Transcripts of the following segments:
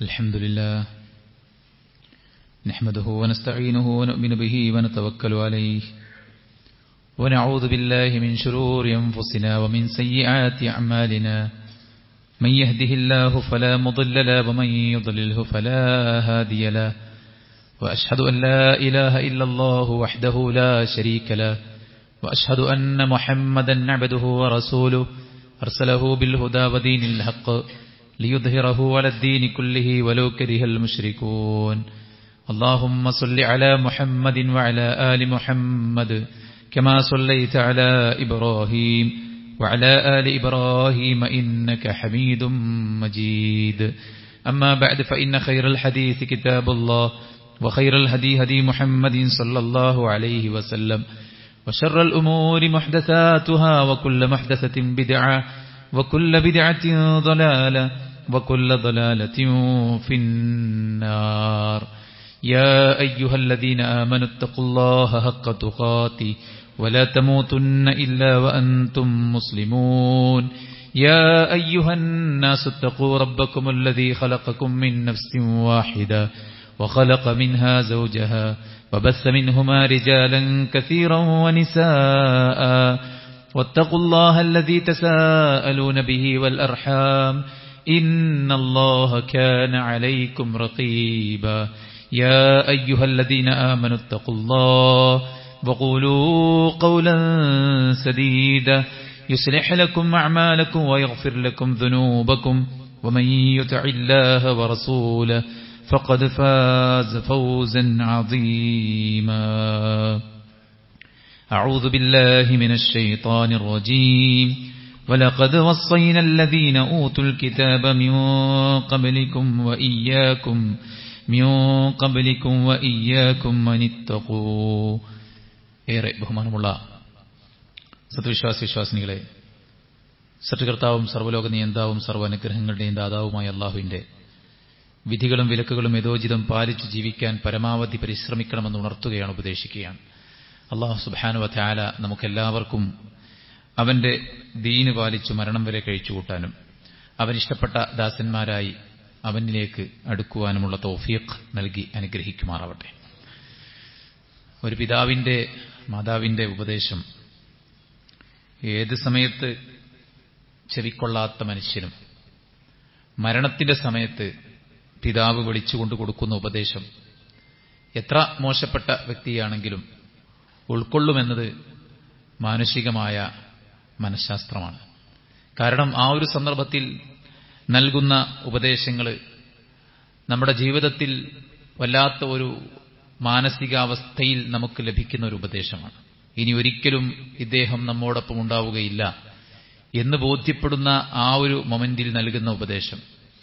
الحمد لله نحمده ونستعينه ونؤمن به ونتوكل عليه ونعوذ بالله من شرور أنفسنا ومن سيئات أعمالنا من يهده الله فلا مضل له ومن يضلله فلا هادي له وأشهد أن لا إله إلا الله وحده لا شريك له وأشهد أن محمدا عبده ورسوله أرسله بالهدى ودين الحق ليظهره على الدين كله ولو كره المشركون اللهم صل على محمد وعلى آل محمد كما صليت على إبراهيم وعلى آل إبراهيم إنك حميد مجيد أما بعد فإن خير الحديث كتاب الله وخير الهدي هدي محمد صلى الله عليه وسلم وشر الأمور محدثاتها وكل محدثة بدعة وكل بدعة ضلالة وكل ضلالة في النار يا أيها الذين آمنوا اتقوا الله حق تقاته ولا تموتن إلا وأنتم مسلمون يا أيها الناس اتقوا ربكم الذي خلقكم من نفس واحدة وخلق منها زوجها وبث منهما رجالا كثيرا ونساء واتقوا الله الذي تساءلون به والأرحام إن الله كان عليكم رقيبا يا أيها الذين آمنوا اتقوا الله وقولوا قولا سديدا يصلح لكم أعمالكم ويغفر لكم ذنوبكم ومن يطع الله ورسوله فقد فاز فوزا عظيما أعوذ بالله من الشيطان الرجيم ولقد وصينا الذين أوتوا الكتاب من قبلكم وإياكم من قبلكم وإياكم من اتقوا ഏറെ ബഹുമാനമുള്ള സത്വിശ്വാസ വിശ്വാസിനികളെ സൃഷ്ടികർത്താവും സർവ്വലോക നിയന്താവും സർവ്വ അനുഗ്രഹങ്ങളുടെയും ദാതാവുമായ അള്ളാഹുവിന്റെ വിധികളും വിലക്കുകളും യഥോചിതം പാലിച്ചു ജീവിക്കാൻ പരമാവധി പരിശ്രമിക്കണമെന്ന് ഉണർത്തുകയാണ് ഉപദേശിക്കുകയാണ് അള്ളാഹു സുബാനുവ ത്യാല നമുക്കെല്ലാവർക്കും അവന്റെ ദീന് പാലിച്ചു മരണം വരെ കഴിച്ചുകൂട്ടാനും അവനിഷ്ടപ്പെട്ട ദാസന്മാരായി അവനിലേക്ക് അടുക്കുവാനുമുള്ള തോഫീഖ് നൽകി അനുഗ്രഹിക്കുമാറാവട്ടെ ഒരു പിതാവിന്റെ മാതാവിന്റെ ഉപദേശം ഏത് സമയത്ത് ചെവിക്കൊള്ളാത്ത മനുഷ്യനും മരണത്തിന്റെ സമയത്ത് പിതാവ് വിളിച്ചുകൊണ്ട് കൊടുക്കുന്ന ഉപദേശം എത്ര മോശപ്പെട്ട വ്യക്തിയാണെങ്കിലും ഉൾക്കൊള്ളുമെന്നത് മാനുഷികമായ മനഃശാസ്ത്രമാണ് കാരണം ആ ഒരു സന്ദർഭത്തിൽ നൽകുന്ന ഉപദേശങ്ങൾ നമ്മുടെ ജീവിതത്തിൽ വല്ലാത്ത ഒരു മാനസികാവസ്ഥയിൽ നമുക്ക് ലഭിക്കുന്ന ഒരു ഉപദേശമാണ് ഇനി ഒരിക്കലും ഇദ്ദേഹം നമ്മോടൊപ്പം ഉണ്ടാവുകയില്ല എന്ന് ബോധ്യപ്പെടുന്ന ആ ഒരു മൊമെന്റിൽ നൽകുന്ന ഉപദേശം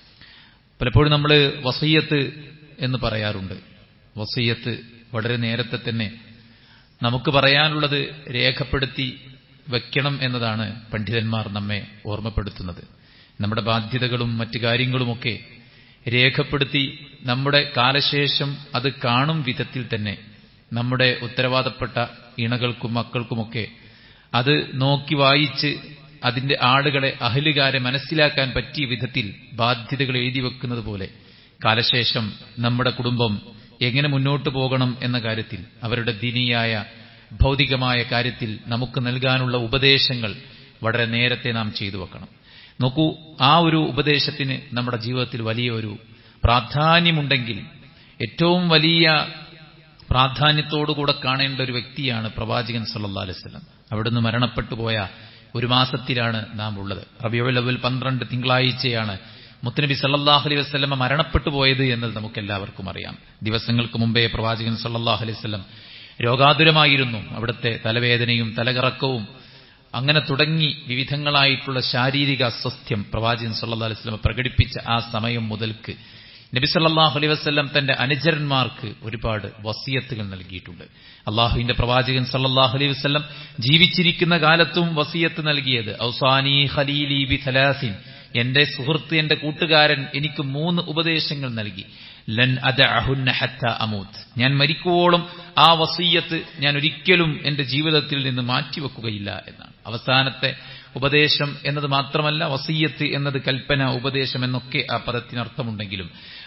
പലപ്പോഴും നമ്മൾ വസയ്യത്ത് എന്ന് പറയാറുണ്ട് വസയ്യത്ത് വളരെ നേരത്തെ തന്നെ നമുക്ക് പറയാനുള്ളത് രേഖപ്പെടുത്തി വെക്കണം എന്നതാണ് പണ്ഡിതന്മാർ നമ്മെ ഓർമ്മപ്പെടുത്തുന്നത് നമ്മുടെ ബാധ്യതകളും മറ്റു കാര്യങ്ങളുമൊക്കെ രേഖപ്പെടുത്തി നമ്മുടെ കാലശേഷം അത് കാണും വിധത്തിൽ തന്നെ നമ്മുടെ ഉത്തരവാദപ്പെട്ട ഇണകൾക്കും മക്കൾക്കുമൊക്കെ അത് നോക്കി വായിച്ച് അതിന്റെ ആളുകളെ അഹലുകാരെ മനസ്സിലാക്കാൻ പറ്റിയ വിധത്തിൽ ബാധ്യതകൾ എഴുതി വെക്കുന്നത് പോലെ കാലശേഷം നമ്മുടെ കുടുംബം എങ്ങനെ മുന്നോട്ടു പോകണം എന്ന കാര്യത്തിൽ അവരുടെ ദിനിയായ ഭൗതികമായ കാര്യത്തിൽ നമുക്ക് നൽകാനുള്ള ഉപദേശങ്ങൾ വളരെ നേരത്തെ നാം ചെയ്തു വെക്കണം നോക്കൂ ആ ഒരു ഉപദേശത്തിന് നമ്മുടെ ജീവിതത്തിൽ വലിയ ഒരു പ്രാധാന്യമുണ്ടെങ്കിൽ ഏറ്റവും വലിയ പ്രാധാന്യത്തോടുകൂടെ കാണേണ്ട ഒരു വ്യക്തിയാണ് പ്രവാചകൻ സല്ലാ അലൈവല്ലം അവിടുന്ന് മരണപ്പെട്ടു പോയ ഒരു മാസത്തിലാണ് നാം ഉള്ളത് റബിയുൽ അവൽ പന്ത്രണ്ട് തിങ്കളാഴ്ചയാണ് മുത്തനബി സല്ലാഹു അലൈഹി വസ്ലമ മരണപ്പെട്ടു പോയത് എന്നത് നമുക്കെല്ലാവർക്കും അറിയാം ദിവസങ്ങൾക്ക് മുമ്പേ പ്രവാചകൻ സല്ലാഹു അലൈഹി വസ്ലം രോഗാതുരമായിരുന്നു അവിടുത്തെ തലവേദനയും തലകറക്കവും അങ്ങനെ തുടങ്ങി വിവിധങ്ങളായിട്ടുള്ള ശാരീരിക അസ്വസ്ഥ്യം പ്രവാചകൻ സല്ലാ അലൈഹി വസ്ലമ പ്രകടിപ്പിച്ച ആ സമയം മുതൽക്ക് നബി സല്ലാഹു അലൈഹി വസ്ലം തന്റെ അനുചരന്മാർക്ക് ഒരുപാട് വസിയത്തുകൾ നൽകിയിട്ടുണ്ട് അള്ളാഹുവിന്റെ പ്രവാചകൻ സല്ലാഹു അലൈഹി വസ്ലം ജീവിച്ചിരിക്കുന്ന കാലത്തും വസിയത്ത് നൽകിയത് ഔസാനി ഖലീലി ബി ഥലാസിൻ എന്റെ സുഹൃത്ത് എന്റെ കൂട്ടുകാരൻ എനിക്ക് മൂന്ന് ഉപദേശങ്ങൾ നൽകി ലൻ അദഅഹുന്ന ഹത്ത അമൂത്ത് ഞാൻ മരിക്കുവോളം ആ വസീയത്ത് ഞാൻ ഒരിക്കലും എന്റെ ജീവിതത്തിൽ നിന്ന് മാറ്റിവെക്കുകയില്ല എന്നാണ് അവസാനത്തെ ഉപദേശം എന്നത് മാത്രമല്ല വസീയത്ത് എന്നത് കൽപ്പന ഉപദേശം എന്നൊക്കെ ആ പദത്തിനർത്ഥമുണ്ടെങ്കിലും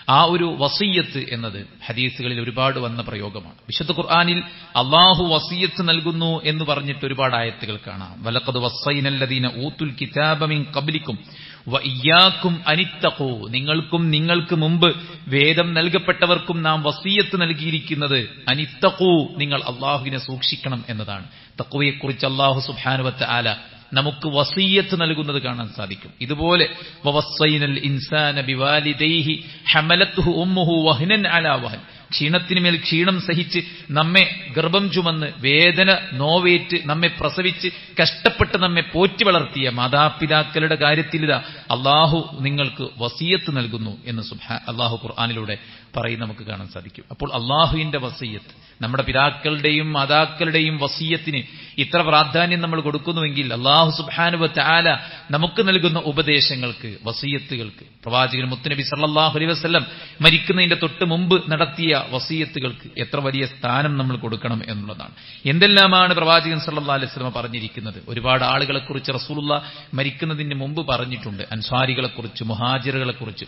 ആ ഒരു വസീയത്ത് എന്നത് ഹദീസുകളിൽ ഒരുപാട് വന്ന പ്രയോഗമാണ് വിശുദ്ധ ഖുർആാനിൽ അള്ളാഹു വസീയത്ത് നൽകുന്നു എന്ന് പറഞ്ഞിട്ട് ഒരുപാട് ആയത്തുകൾ കാണാം വലക്കത് വസൈനല്ലദീന ഊത്തുൽ കിതാബമിൻ കബലിക്കും വയ്യാക്കും അനിത്തക്കോ നിങ്ങൾക്കും നിങ്ങൾക്ക് മുമ്പ് വേദം നൽകപ്പെട്ടവർക്കും നാം വസീയത്ത് നൽകിയിരിക്കുന്നത് അനിത്തക്കൂ നിങ്ങൾ അള്ളാഹുവിനെ സൂക്ഷിക്കണം എന്നതാണ് തക്കുവയെക്കുറിച്ച് അള്ളാഹു സുബാനുവത്ത് ആല നമുക്ക് വസീയത്ത് നൽകുന്നത് കാണാൻ സാധിക്കും ഇതുപോലെ വവസ്സൈനൽ ഇൻസാന ബിവാലിദൈഹി ഹമലത്തുഹു ഉമ്മുഹു വഹ്നൻ അലാ വഹൻ ക്ഷീണത്തിന് മേൽ ക്ഷീണം സഹിച്ച് നമ്മെ ഗർഭം ചുമന്ന് വേദന നോവേറ്റ് നമ്മെ പ്രസവിച്ച് കഷ്ടപ്പെട്ട് നമ്മെ പോറ്റി വളർത്തിയ മാതാപിതാക്കളുടെ കാര്യത്തിൽ ഇതാ അള്ളാഹു നിങ്ങൾക്ക് വസീയത്ത് നൽകുന്നു എന്ന് സുബാ അള്ളാഹു ഖുർആാനിലൂടെ പറയും നമുക്ക് കാണാൻ സാധിക്കും അപ്പോൾ അള്ളാഹുവിന്റെ വസീയത്ത് നമ്മുടെ പിതാക്കളുടെയും മാതാക്കളുടെയും വസീയത്തിന് ഇത്ര പ്രാധാന്യം നമ്മൾ കൊടുക്കുന്നുവെങ്കിൽ അള്ളാഹു സുബാനുവത്ത് ആല നമുക്ക് നൽകുന്ന ഉപദേശങ്ങൾക്ക് വസീയത്തുകൾക്ക് പ്രവാചകൻ മുത്തുനബി സല്ലാഹു അലൈ വസ്ലം മരിക്കുന്നതിന്റെ തൊട്ട് മുമ്പ് നടത്തിയ വസീയത്തുകൾക്ക് എത്ര വലിയ സ്ഥാനം നമ്മൾ കൊടുക്കണം എന്നുള്ളതാണ് എന്തെല്ലാമാണ് പ്രവാചകൻ സല്ലാ അലൈഹി സ്വലമ പറഞ്ഞിരിക്കുന്നത് ഒരുപാട് ആളുകളെക്കുറിച്ച് റസൂലുള്ള മരിക്കുന്നതിന് മുമ്പ് പറഞ്ഞിട്ടുണ്ട് അൻസ്വാരികളെക്കുറിച്ച് മുഹാജിറുകളെക്കുറിച്ച്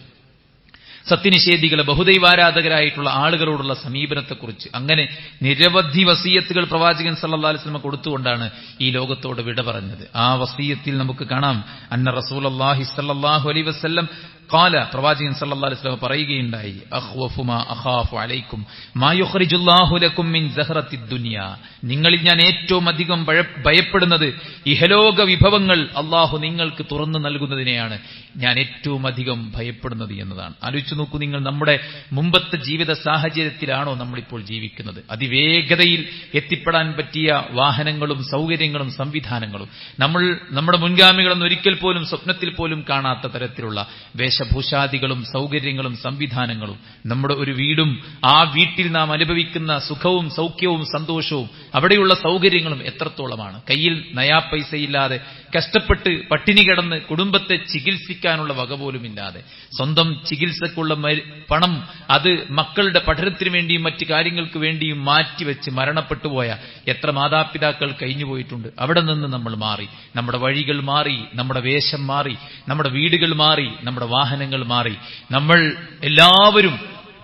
സത്യനിഷേധികളെ ബഹുദൈവാരാധകരായിട്ടുള്ള ആളുകളോടുള്ള സമീപനത്തെക്കുറിച്ച് അങ്ങനെ നിരവധി വസീയത്തുകൾ പ്രവാചകൻ സല്ലാ അലിസ്ലമ കൊടുത്തുകൊണ്ടാണ് ഈ ലോകത്തോട് വിട പറഞ്ഞത് ആ വസീയത്തിൽ നമുക്ക് കാണാം അന്ന റസൂൽ അള്ളാഹി സല്ലാഹു അലൈ വസ്ല്ലം കാല പ്രവാചകൻ സല്ലല്ലാഹു അലൈഹി വസല്ലം പറയുകയുണ്ടായി അഖ്വഫു മാ അഖാഫു അലൈക്കും മാ യുഖ്രിജുല്ലാഹു ലക്കും മിൻ സഹറത്തി ദുനിയ നിങ്ങളിൽ ഞാൻ ഏറ്റവും അധികം ഭയപ്പെടുന്നത് ഇഹലോക വിഭവങ്ങൾ അള്ളാഹു നിങ്ങൾക്ക് തുറന്നു നൽകുന്നതിനെയാണ് ഞാൻ ഏറ്റവും അധികം ഭയപ്പെടുന്നത് എന്നതാണ് ആലോചിച്ചു നോക്കൂ നിങ്ങൾ നമ്മുടെ മുമ്പത്തെ ജീവിത സാഹചര്യത്തിലാണോ നമ്മളിപ്പോൾ ജീവിക്കുന്നത് അതിവേഗതയിൽ എത്തിപ്പെടാൻ പറ്റിയ വാഹനങ്ങളും സൗകര്യങ്ങളും സംവിധാനങ്ങളും നമ്മൾ നമ്മുടെ മുൻഗാമികളൊന്നും ഒരിക്കൽ പോലും സ്വപ്നത്തിൽ പോലും കാണാത്ത തരത്തിലുള്ള വേഷഭൂഷാദികളും സൗകര്യങ്ങളും സംവിധാനങ്ങളും നമ്മുടെ ഒരു വീടും ആ വീട്ടിൽ നാം അനുഭവിക്കുന്ന സുഖവും സൗഖ്യവും സന്തോഷവും അവിടെയുള്ള സൗകര്യങ്ങളും എത്രത്തോളമാണ് കയ്യിൽ നയാ പൈസയില്ലാതെ കഷ്ടപ്പെട്ട് പട്ടിണി കിടന്ന് കുടുംബത്തെ ചികിത്സിക്കാനുള്ള വക പോലുമില്ലാതെ സ്വന്തം ചികിത്സക്കുള്ള പണം അത് മക്കളുടെ പഠനത്തിന് വേണ്ടിയും മറ്റു കാര്യങ്ങൾക്ക് വേണ്ടിയും മാറ്റിവെച്ച് മരണപ്പെട്ടുപോയ എത്ര മാതാപിതാക്കൾ കഴിഞ്ഞുപോയിട്ടുണ്ട് അവിടെ നിന്ന് നമ്മൾ മാറി നമ്മുടെ വഴികൾ മാറി നമ്മുടെ വേഷം മാറി നമ്മുടെ വീടുകൾ മാറി നമ്മുടെ വാഹനങ്ങൾ മാറി നമ്മൾ എല്ലാവരും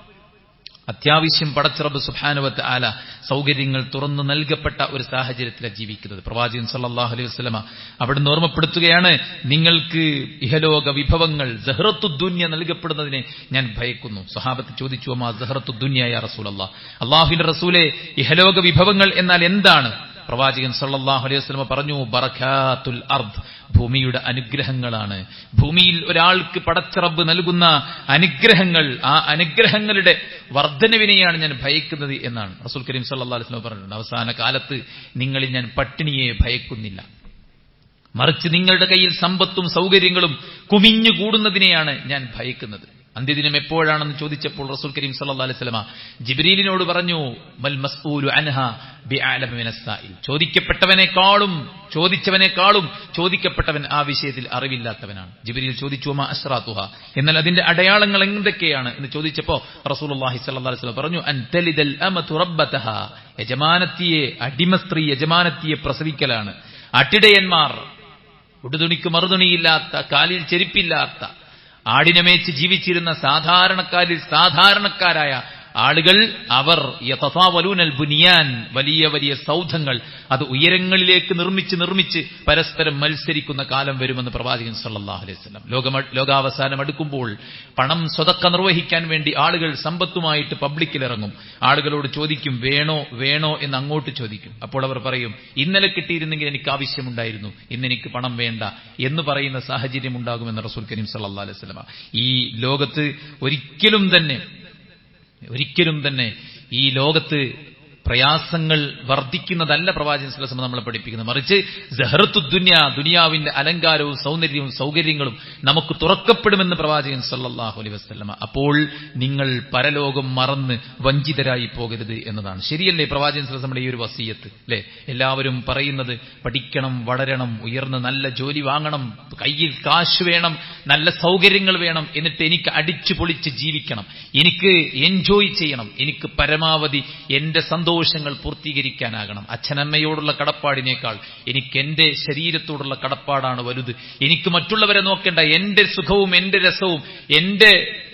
അത്യാവശ്യം പടച്ചിറബ് സുഭാനുവത്ത് ആല സൗകര്യങ്ങൾ തുറന്നു നൽകപ്പെട്ട ഒരു സാഹചര്യത്തിലാണ് ജീവിക്കുന്നത് പ്രവാചകൻ സല്ലാഹു അലൈഹി വസ്ലമ അവിടുന്ന് ഓർമ്മപ്പെടുത്തുകയാണ് നിങ്ങൾക്ക് ഇഹലോക വിഭവങ്ങൾ ജഹ്റത്തുദ്ദുന്യ നൽകപ്പെടുന്നതിനെ ഞാൻ ഭയക്കുന്നു സഹാബത്ത് ചോദിച്ചു അമ്മ ജഹ്റത്തുദ്ദുന്യായ റസൂൽ അള്ളാഹ് അള്ളാഹുവിന്റെ റസൂലെ ഇഹലോക വിഭവങ്ങൾ എന്നാൽ എന്താണ് പ്രവാചകൻ സല്ലല്ലാഹു അലൈഹി വസല്ലം പറഞ്ഞു ബറക്കാത്തുൽ അർദ് ഭൂമിയുടെ അനുഗ്രഹങ്ങളാണ് ഭൂമിയിൽ ഒരാൾക്ക് പടച്ചിറബ് നൽകുന്ന അനുഗ്രഹങ്ങൾ ആ അനുഗ്രഹങ്ങളുടെ വർധനവിനെയാണ് ഞാൻ ഭയക്കുന്നത് എന്നാണ് റസൂൽ കരീം സല്ലല്ലാഹു അലൈഹി വസല്ലം പറഞ്ഞിട്ടുണ്ട് അവസാന കാലത്ത് നിങ്ങളിൽ ഞാൻ പട്ടിണിയെ ഭയക്കുന്നില്ല മറിച്ച് നിങ്ങളുടെ കയ്യിൽ സമ്പത്തും സൗകര്യങ്ങളും കുമിഞ്ഞു കൂടുന്നതിനെയാണ് ഞാൻ ഭയക്കുന്നത് അന്ത്യദിനം എപ്പോഴാണെന്ന് ചോദിച്ചപ്പോൾ റസൂൽ കരീം സല്ലല്ലാഹു അലൈഹി വസല്ലമ ജിബ്രീലിനോട് പറഞ്ഞു മൽ മസ്ഊലു അൻഹ ബിഅലമ മിനസ്സായിൽ ചോദിക്കപ്പെട്ടവനേക്കാളും ചോദിച്ചവനേക്കാളും ചോദിക്കപ്പെട്ടവൻ ആ വിഷയത്തിൽ അറിവില്ലാത്തവനാണ് ജിബ്രീൽ ചോദിച്ചു മാ അസ്റാത്തുഹ എന്നാൽ അതിന്റെ അടയാളങ്ങൾ എന്തൊക്കെയാണ് എന്ന് ചോദിച്ചപ്പോൾ റസൂലുള്ളാഹി സ്വല്ലല്ലാഹു അലൈഹി വസല്ലം പറഞ്ഞു അൻ തലിദൽ അമതു റബ്ബതഹ യജമാനത്തിയെ അടിമ സ്ത്രീ യജമാനത്തിയെ പ്രസവിക്കലാണ് അട്ടിടയന്മാർ ഉടുതുണിക്ക് മറുതുണിയില്ലാത്ത കാലിൽ ചെരുപ്പില്ലാത്ത ആടിനെ മേച്ച് ജീവിച്ചിരുന്ന സാധാരണക്കാരിൽ സാധാരണക്കാരായ ആളുകൾ അവർ യഥഫാവലൂനൽ ബുനിയാൻ വലിയ വലിയ സൗധങ്ങൾ അത് ഉയരങ്ങളിലേക്ക് നിർമ്മിച്ച് നിർമ്മിച്ച് പരസ്പരം മത്സരിക്കുന്ന കാലം വരുമെന്ന് പ്രവാചകൻ സല്ലല്ലാഹു അലൈഹി വസല്ലം ലോകം ലോകാവസാനം അടുക്കുമ്പോൾ പണം സ്വതക്ക നിർവഹിക്കാൻ വേണ്ടി ആളുകൾ സമ്പത്തുമായിട്ട് പബ്ലിക്കിലിറങ്ങും ആളുകളോട് ചോദിക്കും വേണോ വേണോ എന്ന് അങ്ങോട്ട് ചോദിക്കും അപ്പോൾ അവർ പറയും ഇന്നലെ കിട്ടിയിരുന്നെങ്കിൽ എനിക്ക് ആവശ്യമുണ്ടായിരുന്നു ഇന്നെനിക്ക് പണം വേണ്ട എന്ന് പറയുന്ന സാഹചര്യം ഉണ്ടാകുമെന്ന് റസൂൽ കരീം സല്ലല്ലാഹു അലൈഹി വസല്ലം ഈ ലോകത്ത് ഒരിക്കലും തന്നെ ഒരിക്കലും തന്നെ ഈ ലോകത്ത് പ്രയാസങ്ങൾ വർദ്ധിക്കുന്നതല്ല പ്രവാചകൻ സ്വലം നമ്മളെ പഠിപ്പിക്കുന്നത് മറിച്ച് ജഹറത്തു ദുനിയ ദുനിയാവിന്റെ അലങ്കാരവും സൗന്ദര്യവും സൗകര്യങ്ങളും നമുക്ക് തുറക്കപ്പെടുമെന്ന് പ്രവാചകൻ സല്ലല്ലാഹു അലൈഹി വസല്ലമ അപ്പോൾ നിങ്ങൾ പരലോകം മറന്ന് വഞ്ചിതരായി പോകരുത് എന്നതാണ് ശരിയല്ലേ പ്രവാചകൻ സ്വലം നമ്മുടെ ഈ ഒരു വസീയത്ത് അല്ലെ എല്ലാവരും പറയുന്നത് പഠിക്കണം വളരണം ഉയർന്ന് നല്ല ജോലി വാങ്ങണം കയ്യിൽ കാശ് വേണം നല്ല സൗകര്യങ്ങൾ വേണം എന്നിട്ട് എനിക്ക് അടിച്ചു പൊളിച്ച് ജീവിക്കണം എനിക്ക് എൻജോയ് ചെയ്യണം എനിക്ക് പരമാവധി എന്റെ സന്തോഷങ്ങൾ പൂർത്തീകരിക്കാനാകണം അച്ഛനമ്മയോടുള്ള കടപ്പാടിനേക്കാൾ എനിക്ക് എന്റെ ശരീരത്തോടുള്ള കടപ്പാടാണ് വലുത് എനിക്ക് മറ്റുള്ളവരെ നോക്കേണ്ട എന്റെ സുഖവും എന്റെ രസവും എന്റെ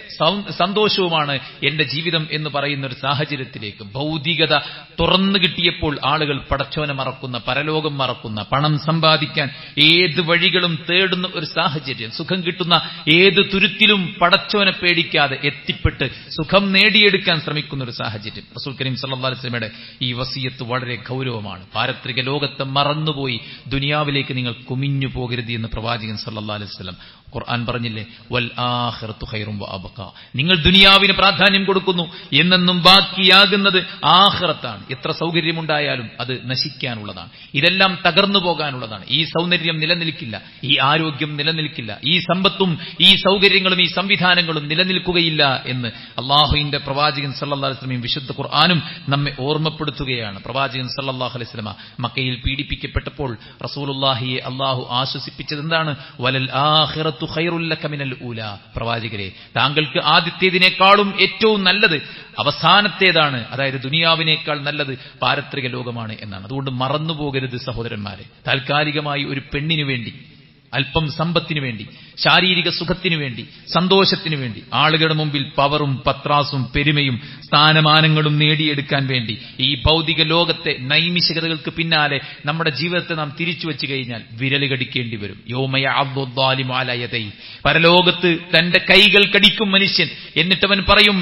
സൗ- സന്തോഷവുമാണ് എന്റെ ജീവിതം എന്ന് പറയുന്ന ഒരു സാഹചര്യത്തിലേക്ക് ഭൗതികത തുറന്നു കിട്ടിയപ്പോൾ ആളുകൾ പടച്ചോനെ മറക്കുന്ന പരലോകം മറക്കുന്ന പണം സമ്പാദിക്കാൻ ഏത് വഴികളും തേടുന്ന ഒരു സാഹചര്യം സുഖം കിട്ടുന്ന ഏത് തുരുത്തിലും പടച്ചോനെ പേടിക്കാതെ എത്തിപ്പെട്ട് സുഖം നേടിയെടുക്കാൻ ശ്രമിക്കുന്ന ഒരു സാഹചര്യം റസൂൽ കരീം സല്ലല്ലാഹു അലൈഹി വസല്ലമയുടെ ഈ വസിയത്ത് വളരെ ഗൗരവമാണ് പാരത്രിക ലോകത്തെ മറന്നുപോയി ദുനിയാവിലേക്ക് നിങ്ങൾ കുമിഞ്ഞു പോകരുത് എന്ന് പ്രവാചകൻ സല്ലല്ലാഹു അലൈഹി വസല്ലം ഖുർആൻ പറഞ്ഞില്ലേ വൽ ആഖിറത്തു ഖൈറും വഅബ്ഖ നിങ്ങൾ ദുനിയാവിന് പ്രാധാന്യം കൊടുക്കുന്നു എന്നെന്നും ബാക്കിയാകുന്നത് ആഖിറത്താണ് എത്ര സൗകര്യമുണ്ടായാലും അത് നശിക്കാനുള്ളതാണ് ഇതെല്ലാം തകർന്നു പോകാനുള്ളതാണ് ഈ സൗന്ദര്യം നിലനിൽക്കില്ല ഈ ആരോഗ്യം നിലനിൽക്കില്ല ഈ സമ്പത്തും ഈ സൗകര്യങ്ങളും ഈ സംവിധാനങ്ങളും നിലനിൽക്കുകയില്ല എന്ന് അള്ളാഹുവിന്റെ പ്രവാചകൻ സല്ലല്ലാഹു അലൈഹി വസല്ലമയും വിശുദ്ധ ഖുർആാനും നമ്മെ ഓർമ്മപ്പെടുത്തുകയാണ് പ്രവാചകൻ സല്ലല്ലാഹു അലൈഹി വസല്ലമ മക്കയിൽ പീഡിപ്പിക്കപ്പെട്ടപ്പോൾ റസൂലുള്ളാഹിയെ അള്ളാഹു ആശ്വസിപ്പിച്ചത് എന്താണ് വലൽ ആഖിറത്തു ഖൈറുൽ ലക മിനൽ ഊല പ്രവാചകരെ താങ്കൾക്ക് ആദ്യത്തേതിനേക്കാളും ഏറ്റവും നല്ലത് അവസാനത്തേതാണ് അതായത് ദുനിയാവിനേക്കാൾ നല്ലത് പാരത്രിക ലോകമാണ് എന്നാണ് അതുകൊണ്ട് മറന്നുപോകരുത് സഹോദരന്മാരെ താൽക്കാലികമായി ഒരു പെണ്ണിനു വേണ്ടി അല്പം സമ്പത്തിനു വേണ്ടി ശാരീരിക സുഖത്തിനു വേണ്ടി സന്തോഷത്തിനു വേണ്ടി ആളുകളുടെ മുമ്പിൽ പവറും പത്രാസും പെരുമയും സ്ഥാനമാനങ്ങളും നേടിയെടുക്കാൻ വേണ്ടി ഈ ഭൗതിക ലോകത്തെ നൈമിഷികതകൾക്ക് പിന്നാലെ നമ്മുടെ ജീവിതത്തെ നാം തിരിച്ചു വെച്ചു കഴിഞ്ഞാൽ വിരല് കടിക്കേണ്ടി വരും യോമയ അബ്ദുദ്ദാലിമാലയതൈ പരലോകത്ത് തന്റെ കൈകൾ കടിക്കും മനുഷ്യൻ എന്നിട്ടവൻ പറയും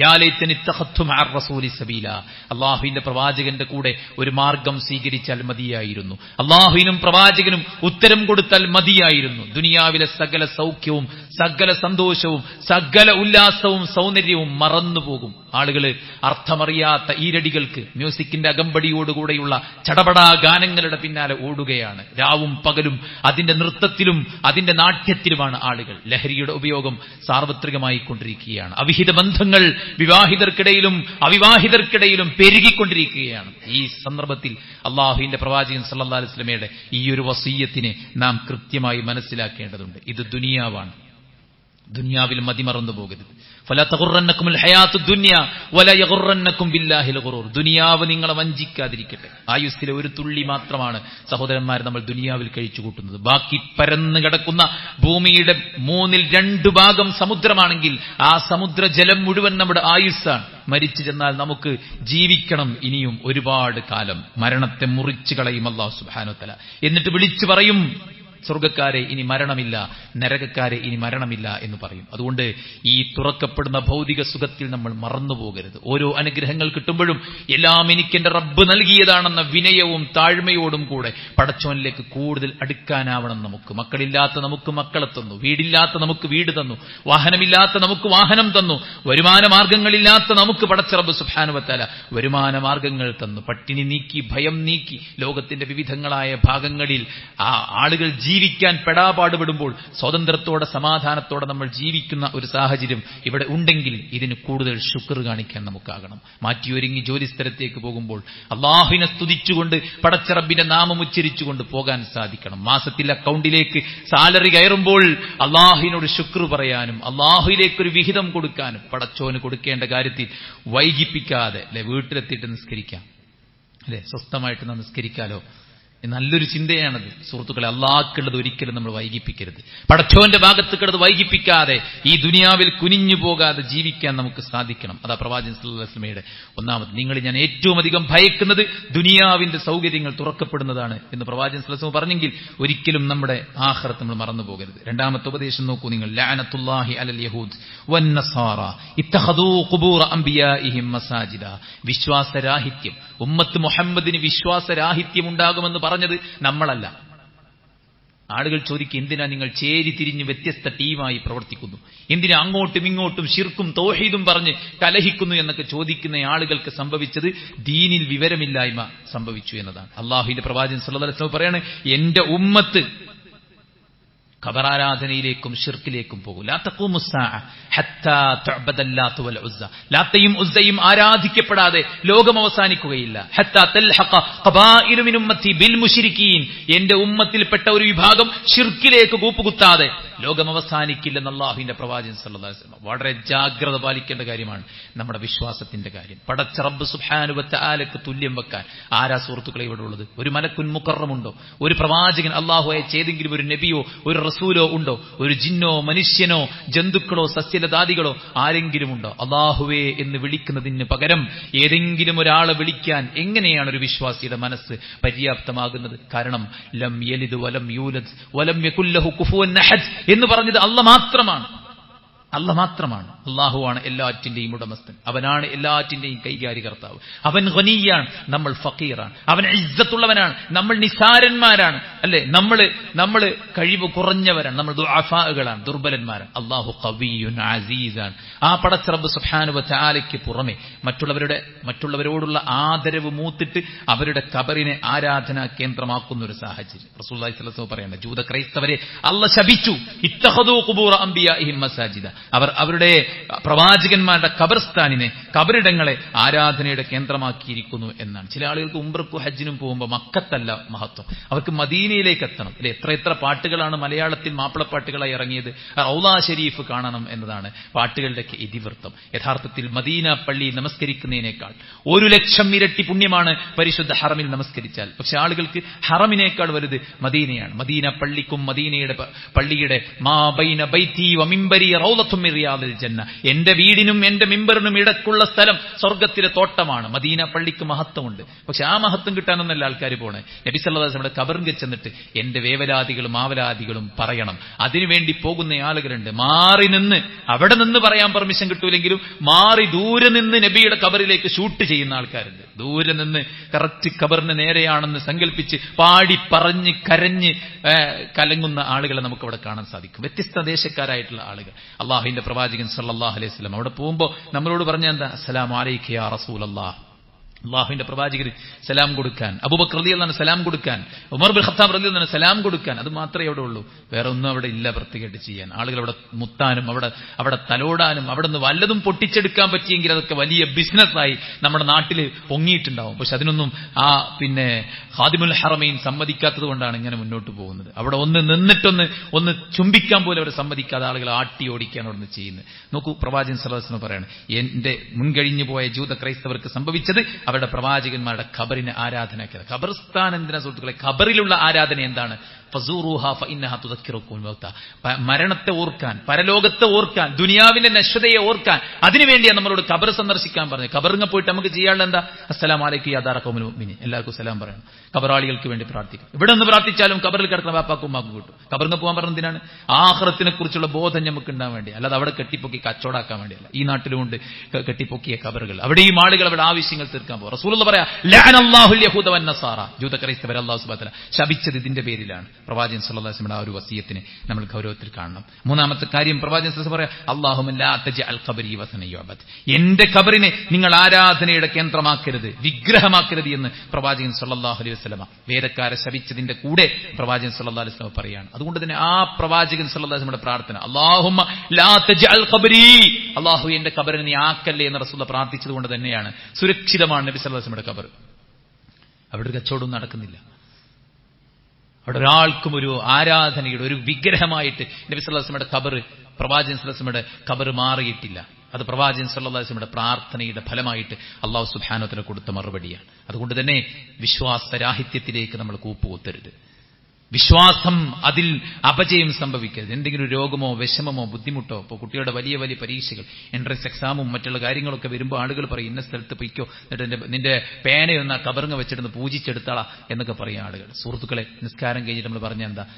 അള്ളാഹുവിന്റെ പ്രവാചകന്റെ കൂടെ ഒരു മാർഗം സ്വീകരിച്ചാൽ മതിയായിരുന്നു അള്ളാഹുവിനും പ്രവാചകനും ഉത്തരം കൊടുത്താൽ മതിയായിരുന്നു ദുനിയാവിലെ സകല സൗഖ്യവും സകല സന്തോഷവും സകല ഉല്ലാസവും സൗന്ദര്യവും മറന്നുപോകും ആളുകള് അർത്ഥമറിയാത്ത ഈരടികൾക്ക് മ്യൂസിക്കിന്റെ അകമ്പടിയോടുകൂടെയുള്ള ചടപടാ ഗാനങ്ങളുടെ പിന്നാലെ ഓടുകയാണ് രാവും പകലും അതിന്റെ നൃത്തത്തിലും അതിന്റെ നാട്യത്തിലുമാണ് ആളുകൾ ലഹരിയുടെ ഉപയോഗം സാർവത്രികമായി കൊണ്ടിരിക്കുകയാണ് അവിഹിത ബന്ധങ്ങൾ വിവാഹിതർക്കിടയിലും അവിവാഹിതർക്കിടയിലും പെരുകിക്കൊണ്ടിരിക്കുകയാണ് ഈ സന്ദർഭത്തിൽ അള്ളാഹുവിന്റെ പ്രവാചകൻ സല്ലല്ലാഹു അലൈഹി വസല്ലമയുടെ ഈ ഒരു വസീയത്തിനെ നാം കൃത്യമായി മനസ്സിലാക്കേണ്ടതുണ്ട് ഇത് ദുനിയാവാണ് ദുനിയാവിൽ മതിമറന്നു പോകരുത് ഫല തകുറന്നക്കും ഹയാത്തു ദുന്യ വല യകുറന്നക്കും ബില്ലാഹിൽ ഗുറൂർ ദുനിയാവ് നിങ്ങളെ വഞ്ചിക്കാതിരിക്കട്ടെ ആയുസ്സിലെ ഒരു തുള്ളി മാത്രമാണ് സഹോദരന്മാർ നമ്മൾ ദുനിയാവിൽ കഴിച്ചു കൂട്ടുന്നത് ബാക്കി പരന്നു കിടക്കുന്ന ഭൂമിയുടെ മൂന്നിൽ രണ്ടു ഭാഗം സമുദ്രമാണെങ്കിൽ ആ സമുദ്ര ജലം മുഴുവൻ നമ്മുടെ ആയുസ്സാണ് മരിച്ചു ചെന്നാൽ നമുക്ക് ജീവിക്കണം ഇനിയും ഒരുപാട് കാലം മരണത്തെ മുറിച്ചു കളയും അള്ളാഹു സുബാനുത്തല എന്നിട്ട് വിളിച്ചു പറയും സ്വർഗക്കാരെ ഇനി മരണമില്ല നരകക്കാരെ ഇനി മരണമില്ല എന്ന് പറയും അതുകൊണ്ട് ഈ തുറക്കപ്പെടുന്ന ഭൗതിക സുഖത്തിൽ നമ്മൾ മറന്നുപോകരുത് ഓരോ അനുഗ്രഹങ്ങൾ കിട്ടുമ്പോഴും എല്ലാം എനിക്ക് എന്റെ റബ്ബ് നൽകിയതാണെന്ന വിനയവും താഴ്മയോടും കൂടെ പടച്ചോനിലേക്ക് കൂടുതൽ അടുക്കാനാവണം നമുക്ക് മക്കളില്ലാത്ത നമുക്ക് മക്കളെ തന്നു വീടില്ലാത്ത നമുക്ക് വീട് തന്നു വാഹനമില്ലാത്ത നമുക്ക് വാഹനം തന്നു വരുമാന മാർഗങ്ങളില്ലാത്ത നമുക്ക് പടച്ച റബ്ബ് സുഭാനുവത്തല വരുമാന മാർഗങ്ങൾ തന്നു പട്ടിണി നീക്കി ഭയം നീക്കി ലോകത്തിന്റെ വിവിധങ്ങളായ ഭാഗങ്ങളിൽ ആ ആളുകൾ ജീവിക്കാൻ പെടാപാടുപെടുമ്പോൾ സ്വാതന്ത്ര്യത്തോടെ സമാധാനത്തോടെ നമ്മൾ ജീവിക്കുന്ന ഒരു സാഹചര്യം ഇവിടെ ഉണ്ടെങ്കിൽ ഇതിന് കൂടുതൽ ശുക്ർ കാണിക്കാൻ നമുക്കാകണം മാറ്റിയൊരുങ്ങി ജോലി സ്ഥലത്തേക്ക് പോകുമ്പോൾ അള്ളാഹുവിനെ സ്തുതിച്ചുകൊണ്ട് പടച്ചറബിന്റെ നാമം ഉച്ചരിച്ചുകൊണ്ട് പോകാൻ സാധിക്കണം മാസത്തിൽ അക്കൗണ്ടിലേക്ക് സാലറി കയറുമ്പോൾ അള്ളാഹുവിനോട് ശുക്ർ പറയാനും അള്ളാഹുവിലേക്കൊരു വിഹിതം കൊടുക്കാനും പടച്ചോന് കൊടുക്കേണ്ട കാര്യത്തിൽ വൈകിപ്പിക്കാതെ അല്ലെ വീട്ടിലെത്തിയിട്ട് നിസ്കരിക്കാം അല്ലെ സ്വസ്ഥമായിട്ട് നാം നിസ്കരിക്കാലോ നല്ലൊരു ചിന്തയാണത് സുഹൃത്തുക്കളെ അള്ളാഹ്ക്കുള്ളത് ഒരിക്കലും നമ്മൾ വൈകിപ്പിക്കരുത് പടച്ചോന്റെ ഭാഗത്ത് കിടത് വൈകിപ്പിക്കാതെ ഈ ദുനിയാവിൽ കുനിഞ്ഞു പോകാതെ ജീവിക്കാൻ നമുക്ക് സാധിക്കണം അതാ പ്രവാചകൻ സല്ലല്ലാഹുമയുടെ ഒന്നാമത് നിങ്ങൾ ഞാൻ ഏറ്റവും അധികം ഭയക്കുന്നത് ദുനിയാവിന്റെ സൗകര്യങ്ങൾ തുറക്കപ്പെടുന്നതാണ് എന്ന് പ്രവാചകൻ സല്ലല്ലാഹു പറഞ്ഞെങ്കിൽ ഒരിക്കലും നമ്മുടെ ആഹ്റത്ത് നമ്മൾ മറന്നു പോകരുത് രണ്ടാമത്തെ ഉപദേശം നോക്കൂ നിങ്ങൾ ലാനത്തുല്ലാഹി അലൽ യഹൂദ് വന്നസാറ ഇത്തഖദൂ ഖുബൂറ അംബിയാഇഹിം മസാജിദ വിശ്വാസരാഹിത്യം ഉമ്മത്ത് മുഹമ്മദിന് വിശ്വാസരാഹിത്യം ഉണ്ടാകുമെന്ന് പറഞ്ഞത് നമ്മളല്ല ആളുകൾ ചോദിക്കും എന്തിനാ നിങ്ങൾ ചേരി തിരിഞ്ഞ് വ്യത്യസ്ത ടീമായി പ്രവർത്തിക്കുന്നു എന്തിനാ അങ്ങോട്ടും ഇങ്ങോട്ടും ശിർക്കും തോഹീദും പറഞ്ഞ് കലഹിക്കുന്നു എന്നൊക്കെ ചോദിക്കുന്ന ആളുകൾക്ക് സംഭവിച്ചത് ദീനിൽ വിവരമില്ലായ്മ സംഭവിച്ചു എന്നതാണ് അള്ളാഹുവിന്റെ പ്രവാചകൻ സല്ലല്ലാഹു അലൈഹി വസല്ലം പറയാണ് എന്റെ ഉമ്മത്ത് ഖബറാരാധനയിലേക്കും ഷിർക്കിലേക്കും പോകും ലാത്തയും ഉസ്സയും ആരാധിക്കപ്പെടാതെ ലോകം അവസാനിക്കുകയില്ല എന്റെ ഉമ്മത്തിൽപ്പെട്ട ഒരു വിഭാഗം ഷിർക്കിലേക്ക് കൂപ്പുകുത്താതെ ലോകം അവസാനിക്കില്ലെന്ന് അള്ളാഹുവിന്റെ പ്രവാചകൻ സല്ലല്ലാഹു അലൈഹി വസല്ലം വളരെ ജാഗ്രത പാലിക്കേണ്ട കാര്യമാണ് നമ്മുടെ വിശ്വാസത്തിന്റെ കാര്യം പടച്ച റബ്ബ് സുബ്ഹാനുവത്ത ആലക്ക് തുല്യം വെക്കാൻ ആരാ സുഹൃത്തുക്കളെ ഇവിടെ ഉള്ളത് ഒരു മലക്കുൻ മുക്കറമുണ്ടോ ഒരു പ്രവാചകൻ അള്ളാഹു അയച്ച ഏതെങ്കിലും ഒരു നബിയോ ഒരു റസൂലോ ഉണ്ടോ ഒരു ജിന്നോ മനുഷ്യനോ ജന്തുക്കളോ സസ്യലതാദികളോ ആരെങ്കിലും ഉണ്ടോ അള്ളാഹുവേ എന്ന് വിളിക്കുന്നതിന് പകരം ഏതെങ്കിലും ഒരാളെ വിളിക്കാൻ എങ്ങനെയാണ് ഒരു വിശ്വാസിയുടെ മനസ്സ് പര്യാപ്തമാകുന്നത് കാരണം ലം യലിദ് വലം യൂലദ് വലം യകുല്ലഹു കുഫുവൻ അഹദ് എന്ന് പറഞ്ഞത് അല്ല മാത്രമാണ് അല്ല മാത്രമാണ് അള്ളാഹുവാണ് എല്ലാറ്റിന്റെയും ഉടമസ്ഥൻ അവനാണ് എല്ലാറ്റിന്റെയും കൈകാര്യകർത്താവ് അവൻ ഖനിയാണ് നമ്മൾ ഫക്കീറാണ് അവൻ ഇജ്ജത്തുള്ളവനാണ് നമ്മൾ നിസാരന്മാരാണ് അല്ലെ നമ്മൾ നമ്മൾ കഴിവ് കുറഞ്ഞവരാണ് നമ്മൾ ദുആഫാകളാണ് ദുർബലന്മാരാണ് അള്ളാഹു കവിയുൻ അസീസാണ് ആ പടച്ചറബ് സുഹാനുവ ചാലയ്ക്ക് പുറമെ മറ്റുള്ളവരുടെ മറ്റുള്ളവരോടുള്ള ആദരവ് മൂത്തിട്ട് അവരുടെ കബറിനെ ആരാധനാ കേന്ദ്രമാക്കുന്ന ഒരു സാഹചര്യം റസൂല്ലി സ്വലസോ പറയണ്ട ജൂത ക്രൈസ്തവരെ അല്ല ശപിച്ചു ഇത്തഹദൂ കുബൂറ അംബിയാഹിം മസാജിദ അവർ അവരുടെ പ്രവാചകന്മാരുടെ കബർസ്ഥാനിനെ കബറിടങ്ങളെ ആരാധനയുടെ കേന്ദ്രമാക്കിയിരിക്കുന്നു എന്നാണ് ചില ആളുകൾക്ക് ഉംബ്രക്കും ഹജ്ജിനും പോകുമ്പോൾ മക്കത്തല്ല മഹത്വം അവർക്ക് മദീനയിലേക്ക് എത്തണം അല്ലെ എത്ര എത്ര പാട്ടുകളാണ് മലയാളത്തിൽ മാപ്പിളപ്പാട്ടുകളായി ഇറങ്ങിയത് റൗലാ ഷരീഫ് കാണണം എന്നതാണ് പാട്ടുകളുടെയൊക്കെ ഇതിവൃത്തം യഥാർത്ഥത്തിൽ മദീന പള്ളി നമസ്കരിക്കുന്നതിനേക്കാൾ ഒരു ലക്ഷം ഇരട്ടി പുണ്യമാണ് പരിശുദ്ധ ഹറമിൽ നമസ്കരിച്ചാൽ പക്ഷെ ആളുകൾക്ക് ഹറമിനേക്കാൾ വലുത് മദീനയാണ് മദീന പള്ളിക്കും മദീനയുടെ പ- പള്ളിയുടെ മാ ബൈന ബൈത്തി വമിമ്പരി റൗലത്തും റിയാദിൽ ജന്ന എന്റെ വീടിനും എന്റെ മിമ്പറിനും ഇടക്കുള്ള സ്ഥലം സ്വർഗത്തിലെ തോട്ടമാണ് മദീന പള്ളിക്ക് മഹത്വമുണ്ട് പക്ഷെ ആ മഹത്വം കിട്ടാനൊന്നല്ല ആൾക്കാർ പോണേ നബി സല്ലല്ലാഹു നമ്മുടെ കബറിങ്കെ ചെന്നിട്ട് എന്റെ വേവലാദികളും ആവലാദികളും പറയണം അതിനുവേണ്ടി പോകുന്ന ആളുകളുണ്ട് മാറി നിന്ന് അവിടെ നിന്ന് പറയാൻ പെർമിഷൻ കിട്ടൂലെങ്കിലും മാറി ദൂരെ നിന്ന് നബിയുടെ കബറിലേക്ക് ഷൂട്ട് ചെയ്യുന്ന ആൾക്കാരുണ്ട് ദൂരെ നിന്ന് കറക്റ്റ് കബറിന് നേരെയാണെന്ന് സങ്കല്പിച്ച് പാടി പറഞ്ഞ് കരഞ്ഞ് ഏ, കലങ്ങുന്ന ആളുകളെ നമുക്ക് അവിടെ കാണാൻ സാധിക്കും വ്യത്യസ്ത ദേശക്കാരായിട്ടുള്ള ആളുകൾ അള്ളാഹുവിന്റെ പ്രവാചകൻ സല്ലല്ലാഹു അലൈഹി വസല്ലം അവിടെ പോകുമ്പോൾ നമ്മളോട് പറഞ്ഞ എന്താ അസ്സലാമു അലൈക്കും യാ റസൂൽ അള്ളാഹ് അള്ളാഹുവിന്റെ പ്രവാചകർ സലാം കൊടുക്കാൻ അബൂബക്കർ റലി അള്ളഹാൻ സലാം കൊടുക്കാൻ ഉമർ ബിൻ ഖത്താബ് റലി അള്ളഹാൻ സലാം കൊടുക്കാൻ അത് മാത്രമേ അവിടെ ഉള്ളൂ വേറെ ഒന്നും അവിടെ ഇല്ല പ്രത്യേകമായിട്ട് ചെയ്യാൻ ആളുകൾ അവിടെ മുത്താനും അവിടെ അവിടെ തലോടാനും അവിടെ നിന്ന് വല്ലതും പൊട്ടിച്ചെടുക്കാൻ പറ്റിയെങ്കിൽ അതൊക്കെ വലിയ ബിസിനസ്സായി നമ്മുടെ നാട്ടിൽ പൊങ്ങിയിട്ടുണ്ടാവും പക്ഷെ അതിനൊന്നും ആ പിന്നെ ഹാദിമുൽ ഹറമൈൻ സമ്മതിക്കാത്തത് കൊണ്ടാണ് ഇങ്ങനെ മുന്നോട്ട് പോകുന്നത് അവിടെ ഒന്ന് നിന്നിട്ടൊന്ന് ഒന്ന് ചുംബിക്കാൻ പോലും അവർ സമ്മതിക്കാതെ ആളുകൾ ആട്ടി ഓടിക്കാണ് അവിടെ നിന്ന് ചെയ്യുന്നത് നോക്കൂ പ്രവാചകൻ സലഹസിന് പറയാണ് എന്റെ മുൻകഴിഞ്ഞു പോയ ജൂത ക്രൈസ്തവർക്ക് സംഭവിച്ചത് അവരുടെ പ്രവാചകന്മാരുടെ ഖബറിനെ ആരാധനയ്ക്കത് ഖബർസ്ഥാൻ എന്തിനാ സുഹൃത്തുക്കളെ ഖബറിലുള്ള ആരാധന എന്താണ് ഫസൂറുഹ ഫഇന്നഹ തുദക്കിറുക്കും മൗത്ത പ- മരണത്തെ ഓർക്കാൻ പരലോകത്തെ ഓർക്കാൻ ദുനിയാവിന്റെ നശ്വതയെ ഓർക്കാൻ അതിനുവേണ്ടിയാണ് നമ്മളോട് ഖബർ സന്ദർശിക്കാൻ പറഞ്ഞത് ഖബറിങ്ങ പോയിട്ട് നമുക്ക് ചെയ്യാനുള്ള എന്താ അസ്സലാം അലൈക്കും യാദാറ കൗമുൽ മുഅ്മിനി എല്ലാവർക്കും സലാം പറയണം ഖബറാളികൾക്ക് വേണ്ടി പ്രാർത്ഥിക്കും ഇവിടെ നിന്ന് പ്രാർത്ഥിച്ചാലും ഖബറിൽ കിടക്കുന്ന വാപ്പാക്കും ഉമ്മാക്കും കിട്ടും ഖബറിങ്ങ പോകാൻ പറഞ്ഞ എന്തിനാണ് ആഹ്റത്തിനെ കുറിച്ചുള്ള ബോധം നമുക്ക് ഉണ്ടാവാൻ വേണ്ടി അല്ലാതെ അവിടെ കെട്ടിപ്പൊക്കി കച്ചവടാക്കാൻ വേണ്ടിയല്ല ഈ നാട്ടിലുമുണ്ട് ക- കെട്ടിപ്പൊക്കിയ ഖബറുകൾ അവിടെയും ആളുകൾ അവിടെ ആവശ്യങ്ങൾ തീർക്കാൻ പോകും റസൂൽ പറയാ ലഅനല്ലാഹുൽ യഹൂദ വന്നസാറ ജൂത ക്രൈസ്തവർ അല്ലാഹു സുബ്ഹാനഹു വ തആല ശപിച്ചത് ഇതിന്റെ പേരിലാണ് പ്രവാചകൻ സല്ലല്ലാഹു അലൈഹി വസല്ലം ആ ഒരു വസിയത്തിനെ നമ്മൾ ഗൗരവത്തിൽ കാണണം മൂന്നാമത്തെ കാര്യം പ്രവാചകൻ സല്ലല്ലാഹു പറയാ അല്ലാഹുമ്മ ലാ തജ്അൽ ഖബരി വസന യുഅബദ് എന്റെ ഖബറിനെ നിങ്ങൾ ആരാധനയുടെ കേന്ദ്രമാക്കരുത് വിഗ്രഹമാക്കരുത് എന്ന് പ്രവാചകൻ സല്ലല്ലാഹു അലൈഹി വസല്ലമ വേദക്കാരെ ശപിച്ചതിന്റെ കൂടെ പ്രവാചകൻ സല്ലല്ലാഹു അലൈഹി വസല്ലം പറയാണ് അതുകൊണ്ട് തന്നെ ആ പ്രവാചകൻ സല്ലല്ലാഹു അലൈഹി വസല്ലമയുടെ പ്രാർത്ഥന അല്ലാഹുമ്മ ലാ തജ്അൽ ഖബരി അല്ലാഹു എന്റെ ഖബറിനെ നീ ആക്കല്ലേ എന്ന് റസൂൽ പ്രാർത്ഥിച്ചത് കൊണ്ട് തന്നെയാണ് സുരക്ഷിതമാണ് നബി സല്ലല്ലാഹു അലൈഹി വസല്ലമയുടെ ഖബർ അവിടെ ഒരു കച്ചവടവും നടക്കുന്നില്ല അവിടെ ഒരാൾക്കും ഒരു ആരാധനയുടെ ഒരു വിഗ്രഹമായിട്ട് നബി സല്ലാസ്മയുടെ ഖബർ പ്രവാചകൻ സല്ലാസ്മയുടെ ഖബർ മാറിയിട്ടില്ല അത് പ്രവാചകൻ സല്ലാസ്മയുടെ പ്രാർത്ഥനയുടെ ഫലമായിട്ട് അള്ളാഹു സുബാനത്തിന് കൊടുത്ത മറുപടിയാണ് അതുകൊണ്ട് തന്നെ വിശ്വാസരാഹിത്യത്തിലേക്ക് നമ്മൾ കൂപ്പുകുത്തരുത് വിശ്വാസം അതിൽ അപജയം സംഭവിക്കരുത് എന്തെങ്കിലും ഒരു രോഗമോ വിഷമമോ ബുദ്ധിമുട്ടോ ഇപ്പോൾ കുട്ടികളുടെ വലിയ വലിയ പരീക്ഷകൾ എൻട്രൻസ് എക്സാമും മറ്റുള്ള കാര്യങ്ങളൊക്കെ വരുമ്പോൾ ആളുകൾ പറയും ഇന്ന സ്ഥലത്ത് പൊയ്ക്കോ എന്നിട്ട് നിന്റെ നിന്റെ പേനയൊന്ന് ആ കബറിങ്ങ വെച്ചിട്ട് പൂജിച്ചെടുത്താളാ എന്നൊക്കെ പറയും ആളുകൾ സുഹൃത്തുക്കളെ നിസ്കാരം കഴിഞ്ഞിട്ട് നമ്മൾ പറഞ്ഞ എന്താ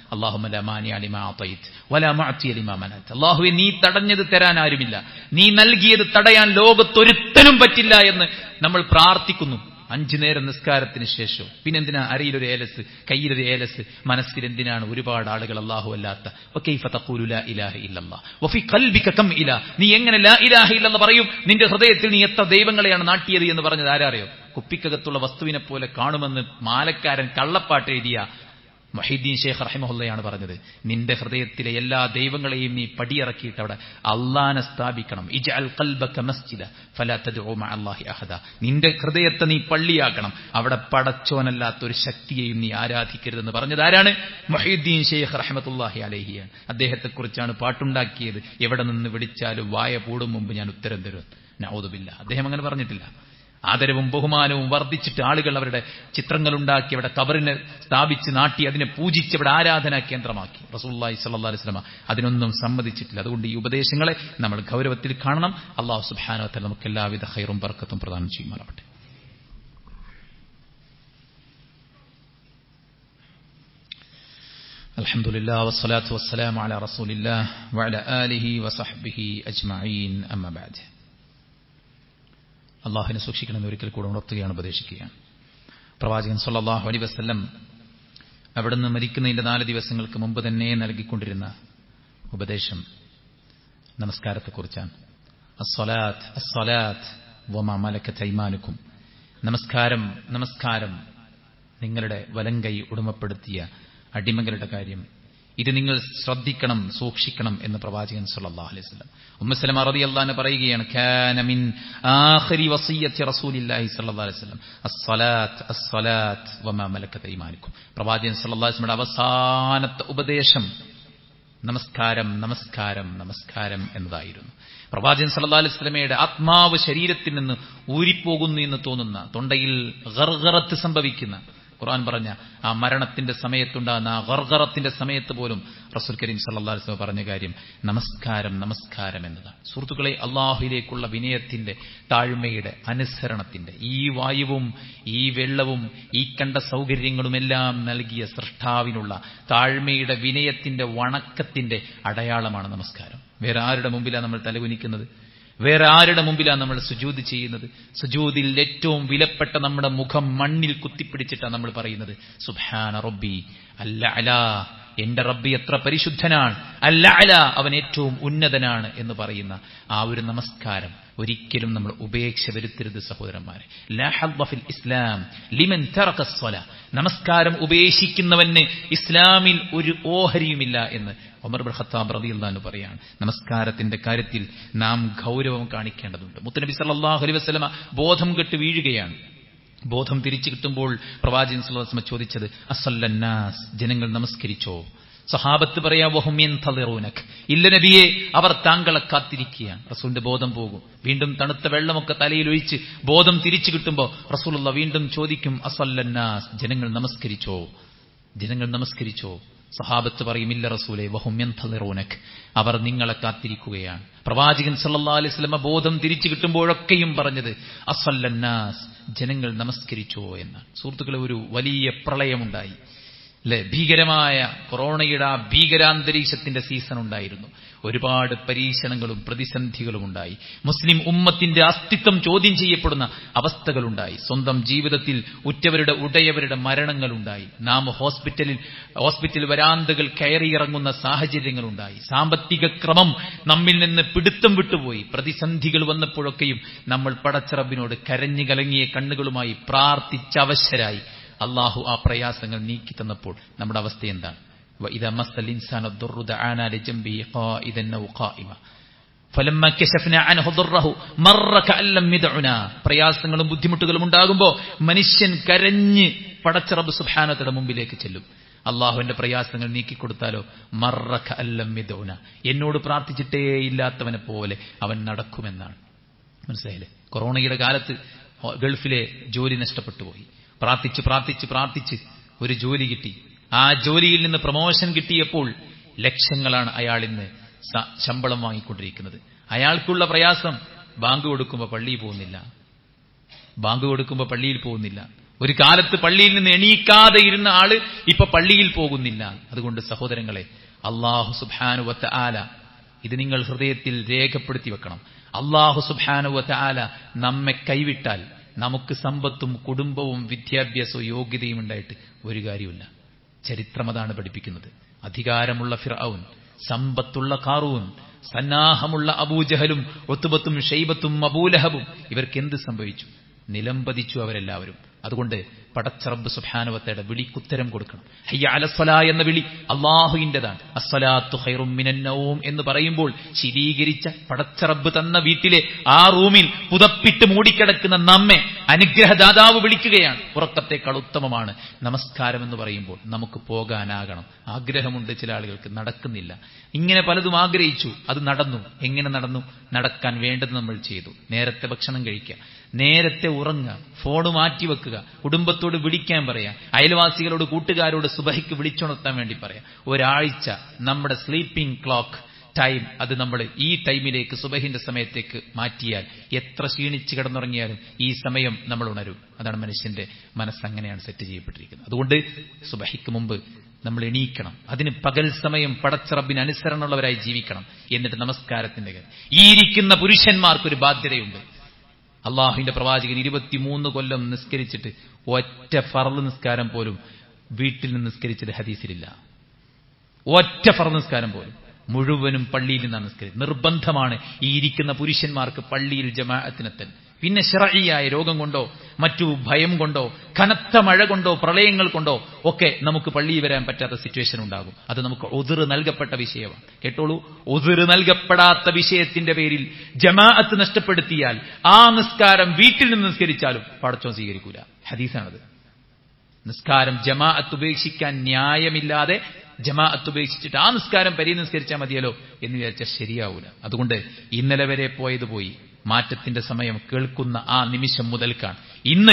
അള്ളാഹുവെ നീ തടഞ്ഞത് തരാൻ ആരുമില്ല നീ നൽകിയത് തടയാൻ ലോകത്തൊരുത്തനും പറ്റില്ല എന്ന് നമ്മൾ പ്രാർത്ഥിക്കുന്നു അഞ്ചു നേരം നിസ്കാരത്തിന് ശേഷം പിന്നെന്തിനാ അരയിലൊരു ഏലസ് കയ്യിലൊരു ഏലസ് മനസ്സിൽ എന്തിനാണ് ഒരുപാട് ആളുകൾ അള്ളാഹു അല്ലാത്ത വക്കൈഫ തഖൂലു ലാ ഇലാഹ ഇല്ലല്ലാഹ് വഫി ഖൽബിക കം ഇലാ നീ എങ്ങനെ ലാ ഇലാഹ ഇല്ലല്ലാഹ് പറയും നിന്റെ ഹൃദയത്തിൽ നീ എത്ര ദൈവങ്ങളെയാണ് നാട്ടിയത് എന്ന് പറഞ്ഞത് ആരാറിയോ കുപ്പിക്കകത്തുള്ള വസ്തുവിനെ പോലെ കാണുമെന്ന് മാലക്കാരൻ കള്ളപ്പാട്ട് എഴുതിയ മൊഹീദ്ദീൻ ഷേഖ് റഹിമഹുല്ലയാണ് പറഞ്ഞത് നിന്റെ ഹൃദയത്തിലെ എല്ലാ ദൈവങ്ങളെയും നീ പടിയിറക്കിയിട്ട് അവിടെ അള്ളാനെ സ്ഥാപിക്കണം ഇജ അൽ കൽബക മസ്ജിദ ഫലാ തദ്ഉ മഅ അല്ലാഹി അഹദ നിന്റെ ഹൃദയത്തെ നീ പള്ളിയാക്കണം അവിടെ പടച്ചോനല്ലാത്ത ഒരു ശക്തിയെയും നീ ആരാധിക്കരുതെന്ന് പറഞ്ഞത് ആരാണ് മൊഹീദ്ദീൻ ഷെയ്ഖ് റഹ്മത്തുല്ലാഹി അലഹിയാണ് അദ്ദേഹത്തെക്കുറിച്ചാണ് പാട്ടുണ്ടാക്കിയത് എവിടെ നിന്ന് വിളിച്ചാലും വായ പൂടും മുമ്പ് ഞാൻ ഉത്തരം തരും നൗദുബില്ല അദ്ദേഹം അങ്ങനെ പറഞ്ഞിട്ടില്ല ആദരവും ബഹുമാനവും വർദ്ധിച്ചിട്ട് ആളുകൾ അവരുടെ ചിത്രങ്ങളുണ്ടാക്കി അവിടെ കബറിനെ സ്ഥാപിച്ച് നാട്ടി അതിനെ പൂജിച്ച് അവിടെ ആരാധനാ കേന്ദ്രമാക്കി റസൂല്ലായി സല്ലാ അലിസ്ലമ അതിനൊന്നും സമ്മതിച്ചിട്ടില്ല അതുകൊണ്ട് ഈ ഉപദേശങ്ങളെ നമ്മൾ ഗൗരവത്തിൽ കാണണം അള്ളാഹു സുബാനത്തിൽ നമുക്ക് എല്ലാവിധ ഹൈറും ബർക്കത്തും പ്രദാനം ചെയ്യുമാറാവട്ടെ الحمد لله والصلاة والسلام على رسول الله وعلى آله وصحبه أجمعين أما بعد അള്ളാഹുവിനെ സൂക്ഷിക്കണമെന്ന് ഒരിക്കൽ കൂടെ ഉണർത്തുകയാണ് ഉപദേശിക്കുകയാണ് പ്രവാചകൻ സല്ലാഹു അലി വസ്ല്ലം അവിടുന്ന് മരിക്കുന്നതിന്റെ നാല് ദിവസങ്ങൾക്ക് മുമ്പ് തന്നെ നൽകിക്കൊണ്ടിരുന്ന ഉപദേശം നമസ്കാരത്തെക്കുറിച്ചാണ് അസ്വലാത്ത് അസ്വലാത്ത് വമ മലക്ക ചൈമാനുക്കും നമസ്കാരം നമസ്കാരം നിങ്ങളുടെ വലങ്കൈ ഉടമപ്പെടുത്തിയ അടിമകളുടെ കാര്യം ഇത് നിങ്ങൾ ശ്രദ്ധിക്കണം സൂക്ഷിക്കണം എന്ന് പ്രവാചകൻ സല്ലല്ലാഹു അലൈഹി വസല്ലം ഉമ്മസലമ റളിയല്ലാഹു പറയുകയാണ് കാന മിൻ ആഖിരി വസിയ്യത്തി റസൂലില്ലാഹി സല്ലല്ലാഹു അലൈഹി വസല്ലം അസ്സലാത്ത് അസ്സലാത്ത് വമാ മലക്കത ഈമാനുക്കും പ്രവാചകൻ സല്ലല്ലാഹു അലൈഹി വസല്ലം അവസാനത്തെ ഉപദേശം നമസ്കാരം നമസ്കാരം നമസ്കാരം എന്നതായിരുന്നു പ്രവാചകൻ സല്ലല്ലാഹു അലൈഹി വസല്ലമയുടെ ആത്മാവ് ശരീരത്തിൽ നിന്ന് ഊരിപ്പോകുന്നു എന്ന് തോന്നുന്ന തൊണ്ടയിൽ ഗർഗറത്ത് സംഭവിക്കുന്ന ഖുർആൻ പറഞ്ഞ ആ മരണത്തിന്റെ സമയത്തുണ്ടാകുന്ന ആ ഗർഗറത്തിന്റെ സമയത്ത് പോലും റസൂൽ കരീം സല്ലല്ലാഹു അലൈഹി വസല്ലം പറഞ്ഞ കാര്യം നമസ്കാരം നമസ്കാരം എന്നതാണ് സുഹൃത്തുക്കളെ അള്ളാഹുവിലേക്കുള്ള വിനയത്തിന്റെ താഴ്മയുടെ അനുസരണത്തിന്റെ ഈ വായുവും ഈ വെള്ളവും ഈ കണ്ട സൗകര്യങ്ങളുമെല്ലാം നൽകിയ സൃഷ്ടാവിനുള്ള താഴ്മയുടെ വിനയത്തിന്റെ വണക്കത്തിന്റെ അടയാളമാണ് നമസ്കാരം വേറെ ആരുടെ മുമ്പിലാണ് നമ്മൾ തലകുനിക്കുന്നത് വേറെ ആരുടെ മുമ്പിലാണ് നമ്മൾ സുജൂത് ചെയ്യുന്നത് സുജൂതിൽ ഏറ്റവും വിലപ്പെട്ട നമ്മുടെ മുഖം മണ്ണിൽ കുത്തിപ്പിടിച്ചിട്ടാണ് നമ്മൾ പറയുന്നത് സുബാന റബ്ബി അല്ല അല എന്റെ റബ്ബി എത്ര പരിശുദ്ധനാണ് അല്ല അല അവൻ ഏറ്റവും ഉന്നതനാണ് എന്ന് പറയുന്ന ആ ഒരു നമസ്കാരം ഒരിക്കലും നമ്മൾ ഉപേക്ഷ വരുത്തരുത് സഹോദരന്മാരെ ലാഹബിൽ ഇസ്ലാം ലിമൻ തറക്കസ്വല നമസ്കാരം ഉപേക്ഷിക്കുന്നവന് ഇസ്ലാമിൽ ഒരു ഓഹരിയുമില്ല എന്ന് ഒമർ ഖത്താബ് റളിയല്ലാഹു പറയാണ് നമസ്കാരത്തിന്റെ കാര്യത്തിൽ നാം ഗൗരവം കാണിക്കേണ്ടതുണ്ട് മുത്തനബി സല്ലല്ലാഹു അലൈഹി വസല്ലമ ബോധം കെട്ട് വീഴുകയാണ് ബോധം തിരിച്ചു കിട്ടുമ്പോൾ പ്രവാചകൻ സല്ലല്ലാഹു ചോദിച്ചത് അസല്ലന്നാസ് ജനങ്ങൾ നമസ്കരിച്ചോ സഹാബത്ത് പറയാ വഹുമിയൻ തളിറൂനക് ഇല്ല നബിയെ അവർ താങ്കളെ കാത്തിരിക്കുകയാണ് റസൂലിന്റെ ബോധം പോകും വീണ്ടും തണുത്ത വെള്ളമൊക്കെ തലയിൽ ഒഴിച്ച് ബോധം തിരിച്ചു കിട്ടുമ്പോൾ റസൂലുള്ള വീണ്ടും ചോദിക്കും അസല്ലന്നാസ് ജനങ്ങൾ നമസ്കരിച്ചോ ജനങ്ങൾ നമസ്കരിച്ചോ സഹാബത്ത് പറയും ഇല്ല റസൂലെ വഹുമ്യൻ തളിറൂനക് അവർ നിങ്ങളെ കാത്തിരിക്കുകയാണ് പ്രവാചകൻ സല്ലല്ലാ അലൈഹി സ്വലമ ബോധം തിരിച്ചു കിട്ടുമ്പോഴൊക്കെയും പറഞ്ഞത് അസല്ലന്നാസ് ജനങ്ങൾ നമസ്കരിച്ചോ എന്ന് സുഹൃത്തുക്കളെ ഒരു വലിയ പ്രളയമുണ്ടായി അല്ലെ ഭീകരമായ കൊറോണയുടെ ആ ഭീകരാന്തരീക്ഷത്തിന്റെ സീസൺ ഉണ്ടായിരുന്നു ഒരുപാട് പരീക്ഷണങ്ങളും പ്രതിസന്ധികളും ഉണ്ടായി മുസ്ലിം ഉമ്മത്തിന്റെ അസ്തിത്വം ചോദ്യം ചെയ്യപ്പെടുന്ന അവസ്ഥകളുണ്ടായി സ്വന്തം ജീവിതത്തിൽ ഉറ്റവരുടെ ഉടയവരുടെ മരണങ്ങളുണ്ടായി നാം ഹോസ്പിറ്റലിൽ ഹോസ്പിറ്റൽ വരാന്തകൾ കയറിയിറങ്ങുന്ന സാഹചര്യങ്ങളുണ്ടായി സാമ്പത്തിക ക്രമം നമ്മിൽ നിന്ന് പിടുത്തം വിട്ടുപോയി പ്രതിസന്ധികൾ വന്നപ്പോഴൊക്കെയും നമ്മൾ പടച്ചറബിനോട് കരഞ്ഞു കലങ്ങിയ കണ്ണുകളുമായി പ്രാർത്ഥിച്ചവശരായി അള്ളാഹു ആ പ്രയാസങ്ങൾ നീക്കി തന്നപ്പോൾ നമ്മുടെ അവസ്ഥ എന്താണ് وإذا مس الإنسان الضر دعانا لجنبه قائدا أو قائما فلما كشفنا عنه ضره مر كأن لم يدعنا പ്രയാസങ്ങളും ബുദ്ധിമുട്ടുകളും ഉണ്ടാകുമ്പോൾ മനുഷ്യൻ കരഞ്ഞ് പടച്ചറബ് സുബ്ഹാനയുടെ മുമ്പിലേക്ക് ചെല്ലും അള്ളാഹുവിന്റെ പ്രയാസങ്ങൾ നീക്കിക്കൊടുത്താലോ മറക്ക അല്ലം മിദൗന എന്നോട് പ്രാർത്ഥിച്ചിട്ടേ ഇല്ലാത്തവനെ പോലെ അവൻ നടക്കുമെന്നാണ് മനസ്സിലായില്ലേ കൊറോണയുടെ കാലത്ത് ഗൾഫിലെ ജോലി നഷ്ടപ്പെട്ടു പോയി പ്രാർത്ഥിച്ച് പ്രാർത്ഥിച്ച് പ്രാർത്ഥിച്ച് ഒരു ജോലി കിട്ടി ആ ജോലിയിൽ നിന്ന് പ്രമോഷൻ കിട്ടിയപ്പോൾ ലക്ഷങ്ങളാണ് അയാൾ ഇന്ന് ശമ്പളം വാങ്ങിക്കൊണ്ടിരിക്കുന്നത് അയാൾക്കുള്ള പ്രയാസം ബാങ്ക് കൊടുക്കുമ്പോൾ പള്ളിയിൽ പോകുന്നില്ല ബാങ്ക് കൊടുക്കുമ്പോൾ പള്ളിയിൽ പോകുന്നില്ല ഒരു കാലത്ത് പള്ളിയിൽ നിന്ന് എണീക്കാതെ ഇരുന്ന ആള് ഇപ്പൊ പള്ളിയിൽ പോകുന്നില്ല അതുകൊണ്ട് സഹോദരങ്ങളെ അള്ളാഹു സുബാനുവത്ത ആല ഇത് നിങ്ങൾ ഹൃദയത്തിൽ രേഖപ്പെടുത്തി വെക്കണം അള്ളാഹു സുബാനുവത്ത ആല നമ്മെ കൈവിട്ടാൽ നമുക്ക് സമ്പത്തും കുടുംബവും വിദ്യാഭ്യാസവും യോഗ്യതയും ഉണ്ടായിട്ട് ഒരു കാര്യമില്ല ചരിത്രം അതാണ് പഠിപ്പിക്കുന്നത് അധികാരമുള്ള ഫിറൌൻ സമ്പത്തുള്ള കാറൂൻ സന്നാഹമുള്ള അബൂജഹലും ഒത്തുബത്തും ഷെയ്ബത്തും അബൂലഹബും ഇവർക്ക് എന്ത് സംഭവിച്ചു നിലംപതിച്ചു അവരെല്ലാവരും അതുകൊണ്ട് പടച്ചറബ് സുഹാനുവത്തയുടെ വിളിക്കുത്തരം കൊടുക്കണം ഹയ്യ അലസ്വല എന്ന വിളി അള്ളാഹുവിൻ്റെതാണ് അസ്വലാത്തു ഹൈറും മിനന്നവും എന്ന് പറയുമ്പോൾ ശീതീകരിച്ച പടച്ചറബ് തന്ന വീട്ടിലെ ആ റൂമിൽ പുതപ്പിട്ട് മൂടിക്കിടക്കുന്ന നമ്മെ അനുഗ്രഹദാതാവ് വിളിക്കുകയാണ് ഉറക്കത്തേക്കാൾ ഉത്തമമാണ് നമസ്കാരം എന്ന് പറയുമ്പോൾ നമുക്ക് പോകാനാകണം ആഗ്രഹമുണ്ട് ചില ആളുകൾക്ക് നടക്കുന്നില്ല ഇങ്ങനെ പലതും ആഗ്രഹിച്ചു അത് നടന്നു എങ്ങനെ നടന്നു നടക്കാൻ വേണ്ടത് നമ്മൾ ചെയ്തു നേരത്തെ ഭക്ഷണം കഴിക്കുക നേരത്തെ ഉറങ്ങുക ഫോണ് മാറ്റിവെക്കുക കുടുംബത്തോട് വിളിക്കാൻ പറയാം അയൽവാസികളോട് കൂട്ടുകാരോട് സുബഹിക്ക് വിളിച്ചുണർത്താൻ വേണ്ടി പറയാം ഒരാഴ്ച നമ്മുടെ സ്ലീപ്പിംഗ് ക്ലോക്ക് ടൈം അത് നമ്മൾ ഈ ടൈമിലേക്ക് സുബഹിന്റെ സമയത്തേക്ക് മാറ്റിയാൽ എത്ര ക്ഷീണിച്ച് കിടന്നുറങ്ങിയാലും ഈ സമയം നമ്മൾ ഉണരും അതാണ് മനുഷ്യന്റെ മനസ്സ് അങ്ങനെയാണ് സെറ്റ് ചെയ്യപ്പെട്ടിരിക്കുന്നത് അതുകൊണ്ട് സുബഹിക്ക് മുമ്പ് നമ്മൾ എണീക്കണം അതിന് പകൽ സമയം പടച്ചറബിന് അനുസരണമുള്ളവരായി ജീവിക്കണം എന്നിട്ട് നമസ്കാരത്തിന്റെ കാര്യം ഈ ഇരിക്കുന്ന പുരുഷന്മാർക്കൊരു ബാധ്യതയുണ്ട് അള്ളാഹുവിന്റെ പ്രവാചകൻ ഇരുപത്തിമൂന്ന് കൊല്ലം നിസ്കരിച്ചിട്ട് ഒറ്റ ഫറല് നിസ്കാരം പോലും വീട്ടിൽ നിന്ന് നിസ്കരിച്ചത് ഹദീസിലില്ല ഒറ്റ ഫറ നിസ്കാരം പോലും മുഴുവനും പള്ളിയിൽ നിന്നാണ് നിസ്കരിച്ചത് നിർബന്ധമാണ് ഈ ഇരിക്കുന്ന പുരുഷന്മാർക്ക് പള്ളിയിൽ ജമാഅത്തിനെത്തൽ പിന്നെ ഷറയിയായ രോഗം കൊണ്ടോ മറ്റു ഭയം കൊണ്ടോ കനത്ത മഴ കൊണ്ടോ പ്രളയങ്ങൾ കൊണ്ടോ ഒക്കെ നമുക്ക് പള്ളിയിൽ വരാൻ പറ്റാത്ത സിറ്റുവേഷൻ ഉണ്ടാകും അത് നമുക്ക് ഒതിർ നൽകപ്പെട്ട വിഷയമാണ് കേട്ടോളൂ ഒതിർ നൽകപ്പെടാത്ത വിഷയത്തിന്റെ പേരിൽ ജമാഅത്ത് നഷ്ടപ്പെടുത്തിയാൽ ആ നിസ്കാരം വീട്ടിൽ നിന്ന് നിസ്കരിച്ചാലും പടച്ചോ സ്വീകരിക്കൂല ഹദീസാണത് നിസ്കാരം ജമാഅത്ത് ഉപേക്ഷിക്കാൻ ന്യായമില്ലാതെ ജമാഅത്ത് ഉപേക്ഷിച്ചിട്ട് ആ നിസ്കാരം പരി നിസ്കരിച്ചാൽ മതിയല്ലോ എന്ന് വിചാരിച്ചാൽ ശരിയാവൂല അതുകൊണ്ട് ഇന്നലെ വരെ പോയത് പോയി മാറ്റത്തിന്റെ സമയം കേൾക്കുന്ന ആ നിമിഷം മുതൽക്കാണ് ഇന്ന്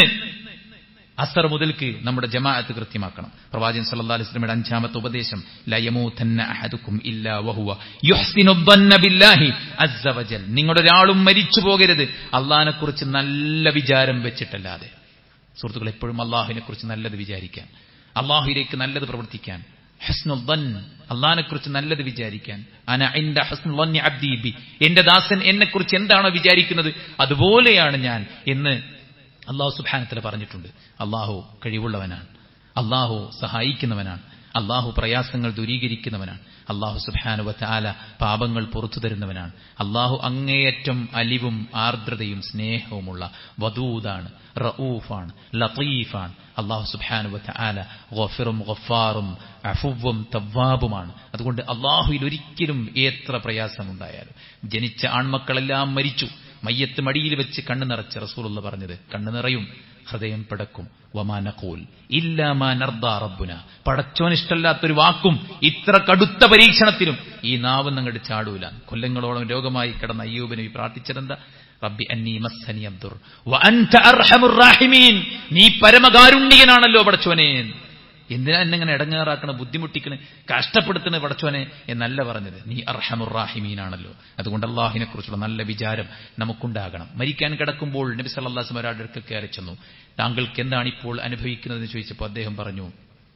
അസർ മുതൽക്ക് നമ്മുടെ ജമാഅത്ത് കൃത്യമാക്കണം പ്രവാചകൻ സല്ലല്ലാഹു അലൈഹി വസല്ലമയുടെ അഞ്ചാമത്തെ ഉപദേശം ലയമൂതന്ന അഹദുക്കും ഇല്ലാ വഹുവ യുഹ്സിനു ظن ബില്ലാഹി അസ്സ വജൽ നിങ്ങളുടെ ഒരാളും മരിച്ചു പോകരുത് അള്ളാഹിനെ കുറിച്ച് നല്ല വിചാരം വെച്ചിട്ടല്ലാതെ സുഹൃത്തുക്കൾ എപ്പോഴും അള്ളാഹുവിനെ കുറിച്ച് നല്ലത് വിചാരിക്കാൻ അള്ളാഹുയിലേക്ക് നല്ലത് പ്രവർത്തിക്കാൻ ഹസ്നുദ്ദൻ അള്ളഹാനെ കുറിച്ച് നല്ലത് വിചാരിക്കാൻ അന എന്റെ ഹസ്നുദ്ദന്നി അബ്ദീബി എന്റെ ദാസൻ എന്നെ കുറിച്ച് എന്താണോ വിചാരിക്കുന്നത് അതുപോലെയാണ് ഞാൻ എന്ന് അള്ളാഹു സുബാനത്തിൽ പറഞ്ഞിട്ടുണ്ട് അള്ളാഹു കഴിവുള്ളവനാണ് അള്ളാഹു സഹായിക്കുന്നവനാണ് അള്ളാഹു പ്രയാസങ്ങൾ ദൂരീകരിക്കുന്നവനാണ് അള്ളാഹു സുബാനുവ താല പാപങ്ങൾ പുറത്തു തരുന്നവനാണ് അള്ളാഹു അങ്ങേയറ്റം അലിവും ആർദ്രതയും സ്നേഹവുമുള്ള വധൂതാണ് റഊഫാണ് ലത്തീഫാണ് അള്ളാഹു സുബാനുവ താല ഗഫിറും ഗഫാറും അഫുവും തവ്വാബുമാണ് അതുകൊണ്ട് അള്ളാഹുയിൽ ഒരിക്കലും എത്ര പ്രയാസമുണ്ടായാലും ജനിച്ച ആൺമക്കളെല്ലാം മരിച്ചു മയ്യത്ത് മടിയിൽ വെച്ച് കണ്ണു നിറച്ച് റസൂലുള്ള പറഞ്ഞത് കണ്ണു നിറയും ഹൃദയം പിടക്കും വമാനക്കൂൽ ഇല്ലാമാ നർദാ റബ്ബുന പടച്ചോനിഷ്ടല്ലാത്തൊരു വാക്കും ഇത്ര കടുത്ത പരീക്ഷണത്തിലും ഈ നാവ് അങ്ങോട്ട് ചാടൂല കൊല്ലങ്ങളോളം രോഗമായി കിടന്ന അയ്യൂബിനെ പ്രാർത്ഥിച്ചതെന്താ റബ്ബി അന്നീ മസ്സനി അബ്ദുർ വഅൻത അർഹമുർ റാഹിമീൻ നീ പരമകാരുണ്യനാണല്ലോ പടച്ചോനെ എന്തിനാ എന്നെങ്ങനെ ഇടങ്ങാറാക്കണ ബുദ്ധിമുട്ടിക്കണ കഷ്ടപ്പെടുത്തണ പടച്ചോനെ എന്നല്ല പറഞ്ഞത് നീ അർഹമുറാഹിമീനാണല്ലോ അതുകൊണ്ട് അള്ളാഹിനെ കുറിച്ചുള്ള നല്ല വിചാരം നമുക്കുണ്ടാകണം മരിക്കാൻ കിടക്കുമ്പോൾ നബി സല്ലാസ് ഒരാളുടെ അടുക്കൽ കയറി ചെന്നു താങ്കൾക്ക് എന്താണ് ഇപ്പോൾ അനുഭവിക്കുന്നതെന്ന് ചോദിച്ചപ്പോൾ അദ്ദേഹം പറഞ്ഞു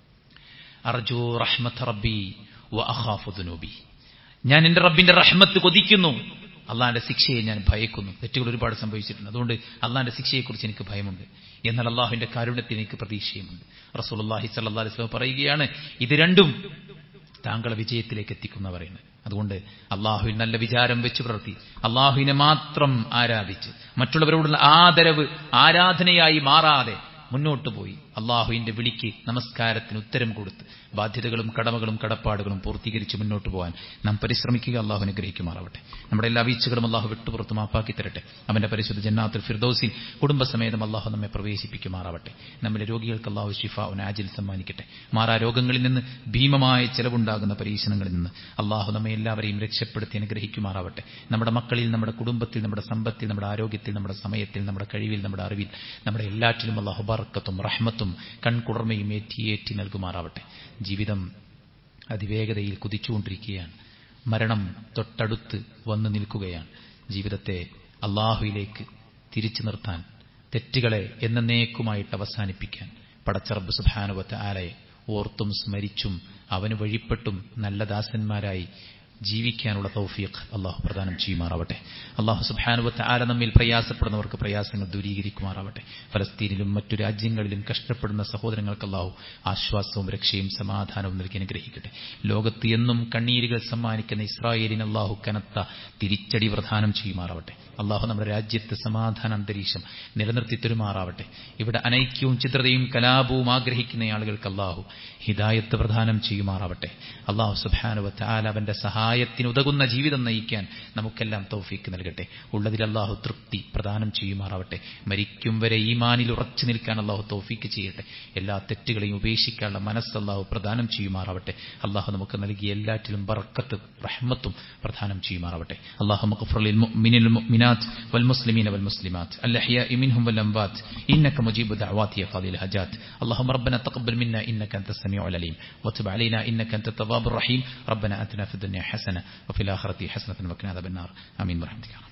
അർജു റഹ്മത്ത് റബ്ബി വ അഹാഫുദുനൂബി ഞാൻ എന്റെ റബ്ബിന്റെ റഹ്മത്ത് കൊതിക്കുന്നു അള്ളാന്റെ ശിക്ഷയെ ഞാൻ ഭയക്കുന്നു തെറ്റുകൾ ഒരുപാട് സംഭവിച്ചിട്ടുണ്ട് അതുകൊണ്ട് അള്ളാന്റെ ശിക്ഷയെക്കുറിച്ച് എനിക്ക് ഭയമുണ്ട് എന്നാൽ അള്ളാഹുവിന്റെ കാരുണ്യത്തിന് എനിക്ക് പ്രതീക്ഷയുമുണ്ട് റസൂലുള്ളാഹി സല്ലല്ലാഹു അലൈഹി വസല്ലം പറയുകയാണ് ഇത് രണ്ടും താങ്കളെ വിജയത്തിലേക്ക് എത്തിക്കുന്ന പറയുന്നത് അതുകൊണ്ട് അള്ളാഹുവിൽ നല്ല വിചാരം വെച്ച് പ്രവർത്തി അള്ളാഹുവിനെ മാത്രം ആരാധിച്ച് മറ്റുള്ളവരോടുള്ള ആദരവ് ആരാധനയായി മാറാതെ മുന്നോട്ട് പോയി അള്ളാഹുവിന്റെ വിളിക്ക് നമസ്കാരത്തിന് ഉത്തരം കൊടുത്ത് ബാധ്യതകളും കടമകളും കടപ്പാടുകളും പൂർത്തീകരിച്ച് മുന്നോട്ട് പോകാൻ നാം പരിശ്രമിക്കുക അള്ളാഹു അനുഗ്രഹിക്കുമാറാവട്ടെ നമ്മുടെ എല്ലാ വീഴ്ചകളും അള്ളാഹു വിട്ടുപുറത്ത് മാപ്പാക്കി തരട്ടെ അവന്റെ പരിശുദ്ധ ജന്നാത്തുൽ ഫിർദൌസിൽ കുടുംബസമേതം അള്ളാഹു നമ്മെ പ്രവേശിപ്പിക്കുമാറാവട്ടെ നമ്മുടെ രോഗികൾക്ക് അള്ളാഹു ഷിഫ ആജിൽ സമ്മാനിക്കട്ടെ മാറാ രോഗങ്ങളിൽ നിന്ന് ഭീമമായ ചെലവുണ്ടാകുന്ന പരീക്ഷണങ്ങളിൽ നിന്ന് അള്ളാഹു നമ്മെ എല്ലാവരെയും രക്ഷപ്പെടുത്തി അനുഗ്രഹിക്കുമാറാവട്ടെ നമ്മുടെ മക്കളിൽ നമ്മുടെ കുടുംബത്തിൽ നമ്മുടെ സമ്പത്തിൽ നമ്മുടെ ആരോഗ്യത്തിൽ നമ്മുടെ സമയത്തിൽ നമ്മുടെ കഴിവിൽ നമ്മുടെ അറിവിൽ നമ്മുടെ എല്ലാറ്റിലും അള്ളാഹു ബർക്കത്തും റഹ്മത്തും കൺകുടർമയും ഏറ്റി ഏറ്റി നൽകുമാറാവട്ടെ ജീവിതം അതിവേഗതയിൽ കുതിച്ചുകൊണ്ടിരിക്കുകയാണ് മരണം തൊട്ടടുത്ത് വന്നു നിൽക്കുകയാണ് ജീവിതത്തെ അള്ളാഹുയിലേക്ക് തിരിച്ചു നിർത്താൻ തെറ്റുകളെ എന്നേക്കുമായിട്ട് അവസാനിപ്പിക്കാൻ പടച്ചറബ് സുഭാനുവത്ത് ആലയെ ഓർത്തും സ്മരിച്ചും അവന് വഴിപ്പെട്ടും നല്ല ദാസന്മാരായി ജീവിക്കാനുള്ള തൗഫീഖ് അള്ളാഹു പ്രദാനം ചെയ്യുമാറാവട്ടെ അള്ളാഹു സുബാനുവത്ത് ആല നമ്മിൽ പ്രയാസപ്പെടുന്നവർക്ക് പ്രയാസങ്ങൾ ദൂരീകരിക്കുമാറാവട്ടെ ഫലസ്തീനിലും മറ്റു രാജ്യങ്ങളിലും കഷ്ടപ്പെടുന്ന സഹോദരങ്ങൾക്ക് അള്ളാഹു ആശ്വാസവും രക്ഷയും സമാധാനവും നൽകി അനുഗ്രഹിക്കട്ടെ ലോകത്ത് എന്നും കണ്ണീരുകൾ സമ്മാനിക്കുന്ന ഇസ്രായേലിന് അള്ളാഹു കനത്ത തിരിച്ചടി പ്രദാനം ചെയ്യുമാറാവട്ടെ അള്ളാഹു നമ്മുടെ രാജ്യത്ത് സമാധാന അന്തരീക്ഷം നിലനിർത്തി തരുമാറാവട്ടെ ഇവിടെ അനൈക്യവും ചിത്രതയും കലാപവും ആഗ്രഹിക്കുന്ന ആളുകൾക്ക് അള്ളാഹു ഹിദായത്ത് പ്രദാനം ചെയ്യുമാറാവട്ടെ അള്ളാഹു സുബാനുവത്ത് ആല അവന്റെ സഹായത്തിന് ഉതകുന്ന ജീവിതം നയിക്കാൻ നമുക്കെല്ലാം തൗഫീക്ക് നൽകട്ടെ ഉള്ളതിൽ അള്ളാഹു തൃപ്തി പ്രദാനം ചെയ്യുമാറാവട്ടെ മരിക്കും വരെ ഈമാനിൽ ഉറച്ചു നിൽക്കാൻ അള്ളാഹു തൗഫീക്ക് ചെയ്യട്ടെ എല്ലാ തെറ്റുകളെയും ഉപേക്ഷിക്കാനുള്ള മനസ്സ് അള്ളാഹു പ്രദാനം ചെയ്യുമാറാവട്ടെ അള്ളാഹു നമുക്ക് നൽകിയ എല്ലാറ്റിലും ബറക്കത്ത് റഹ്മത്തും പ്രദാനം ചെയ്യുമാറാവട്ടെ അള്ളാഹു മുഖഫറിൽ المؤمنات والمسلمين والمسلمات الأحياء منهم والأموات إنك مجيب دعوات يا قاضي الحاجات اللهم ربنا تقبل منا إنك أنت السميع العليم وتب علينا إنك أنت التواب الرحيم ربنا أتنا في الدنيا حسنة وفي الآخرة حسنة وقنا عذاب النار آمين برحمتك يا رب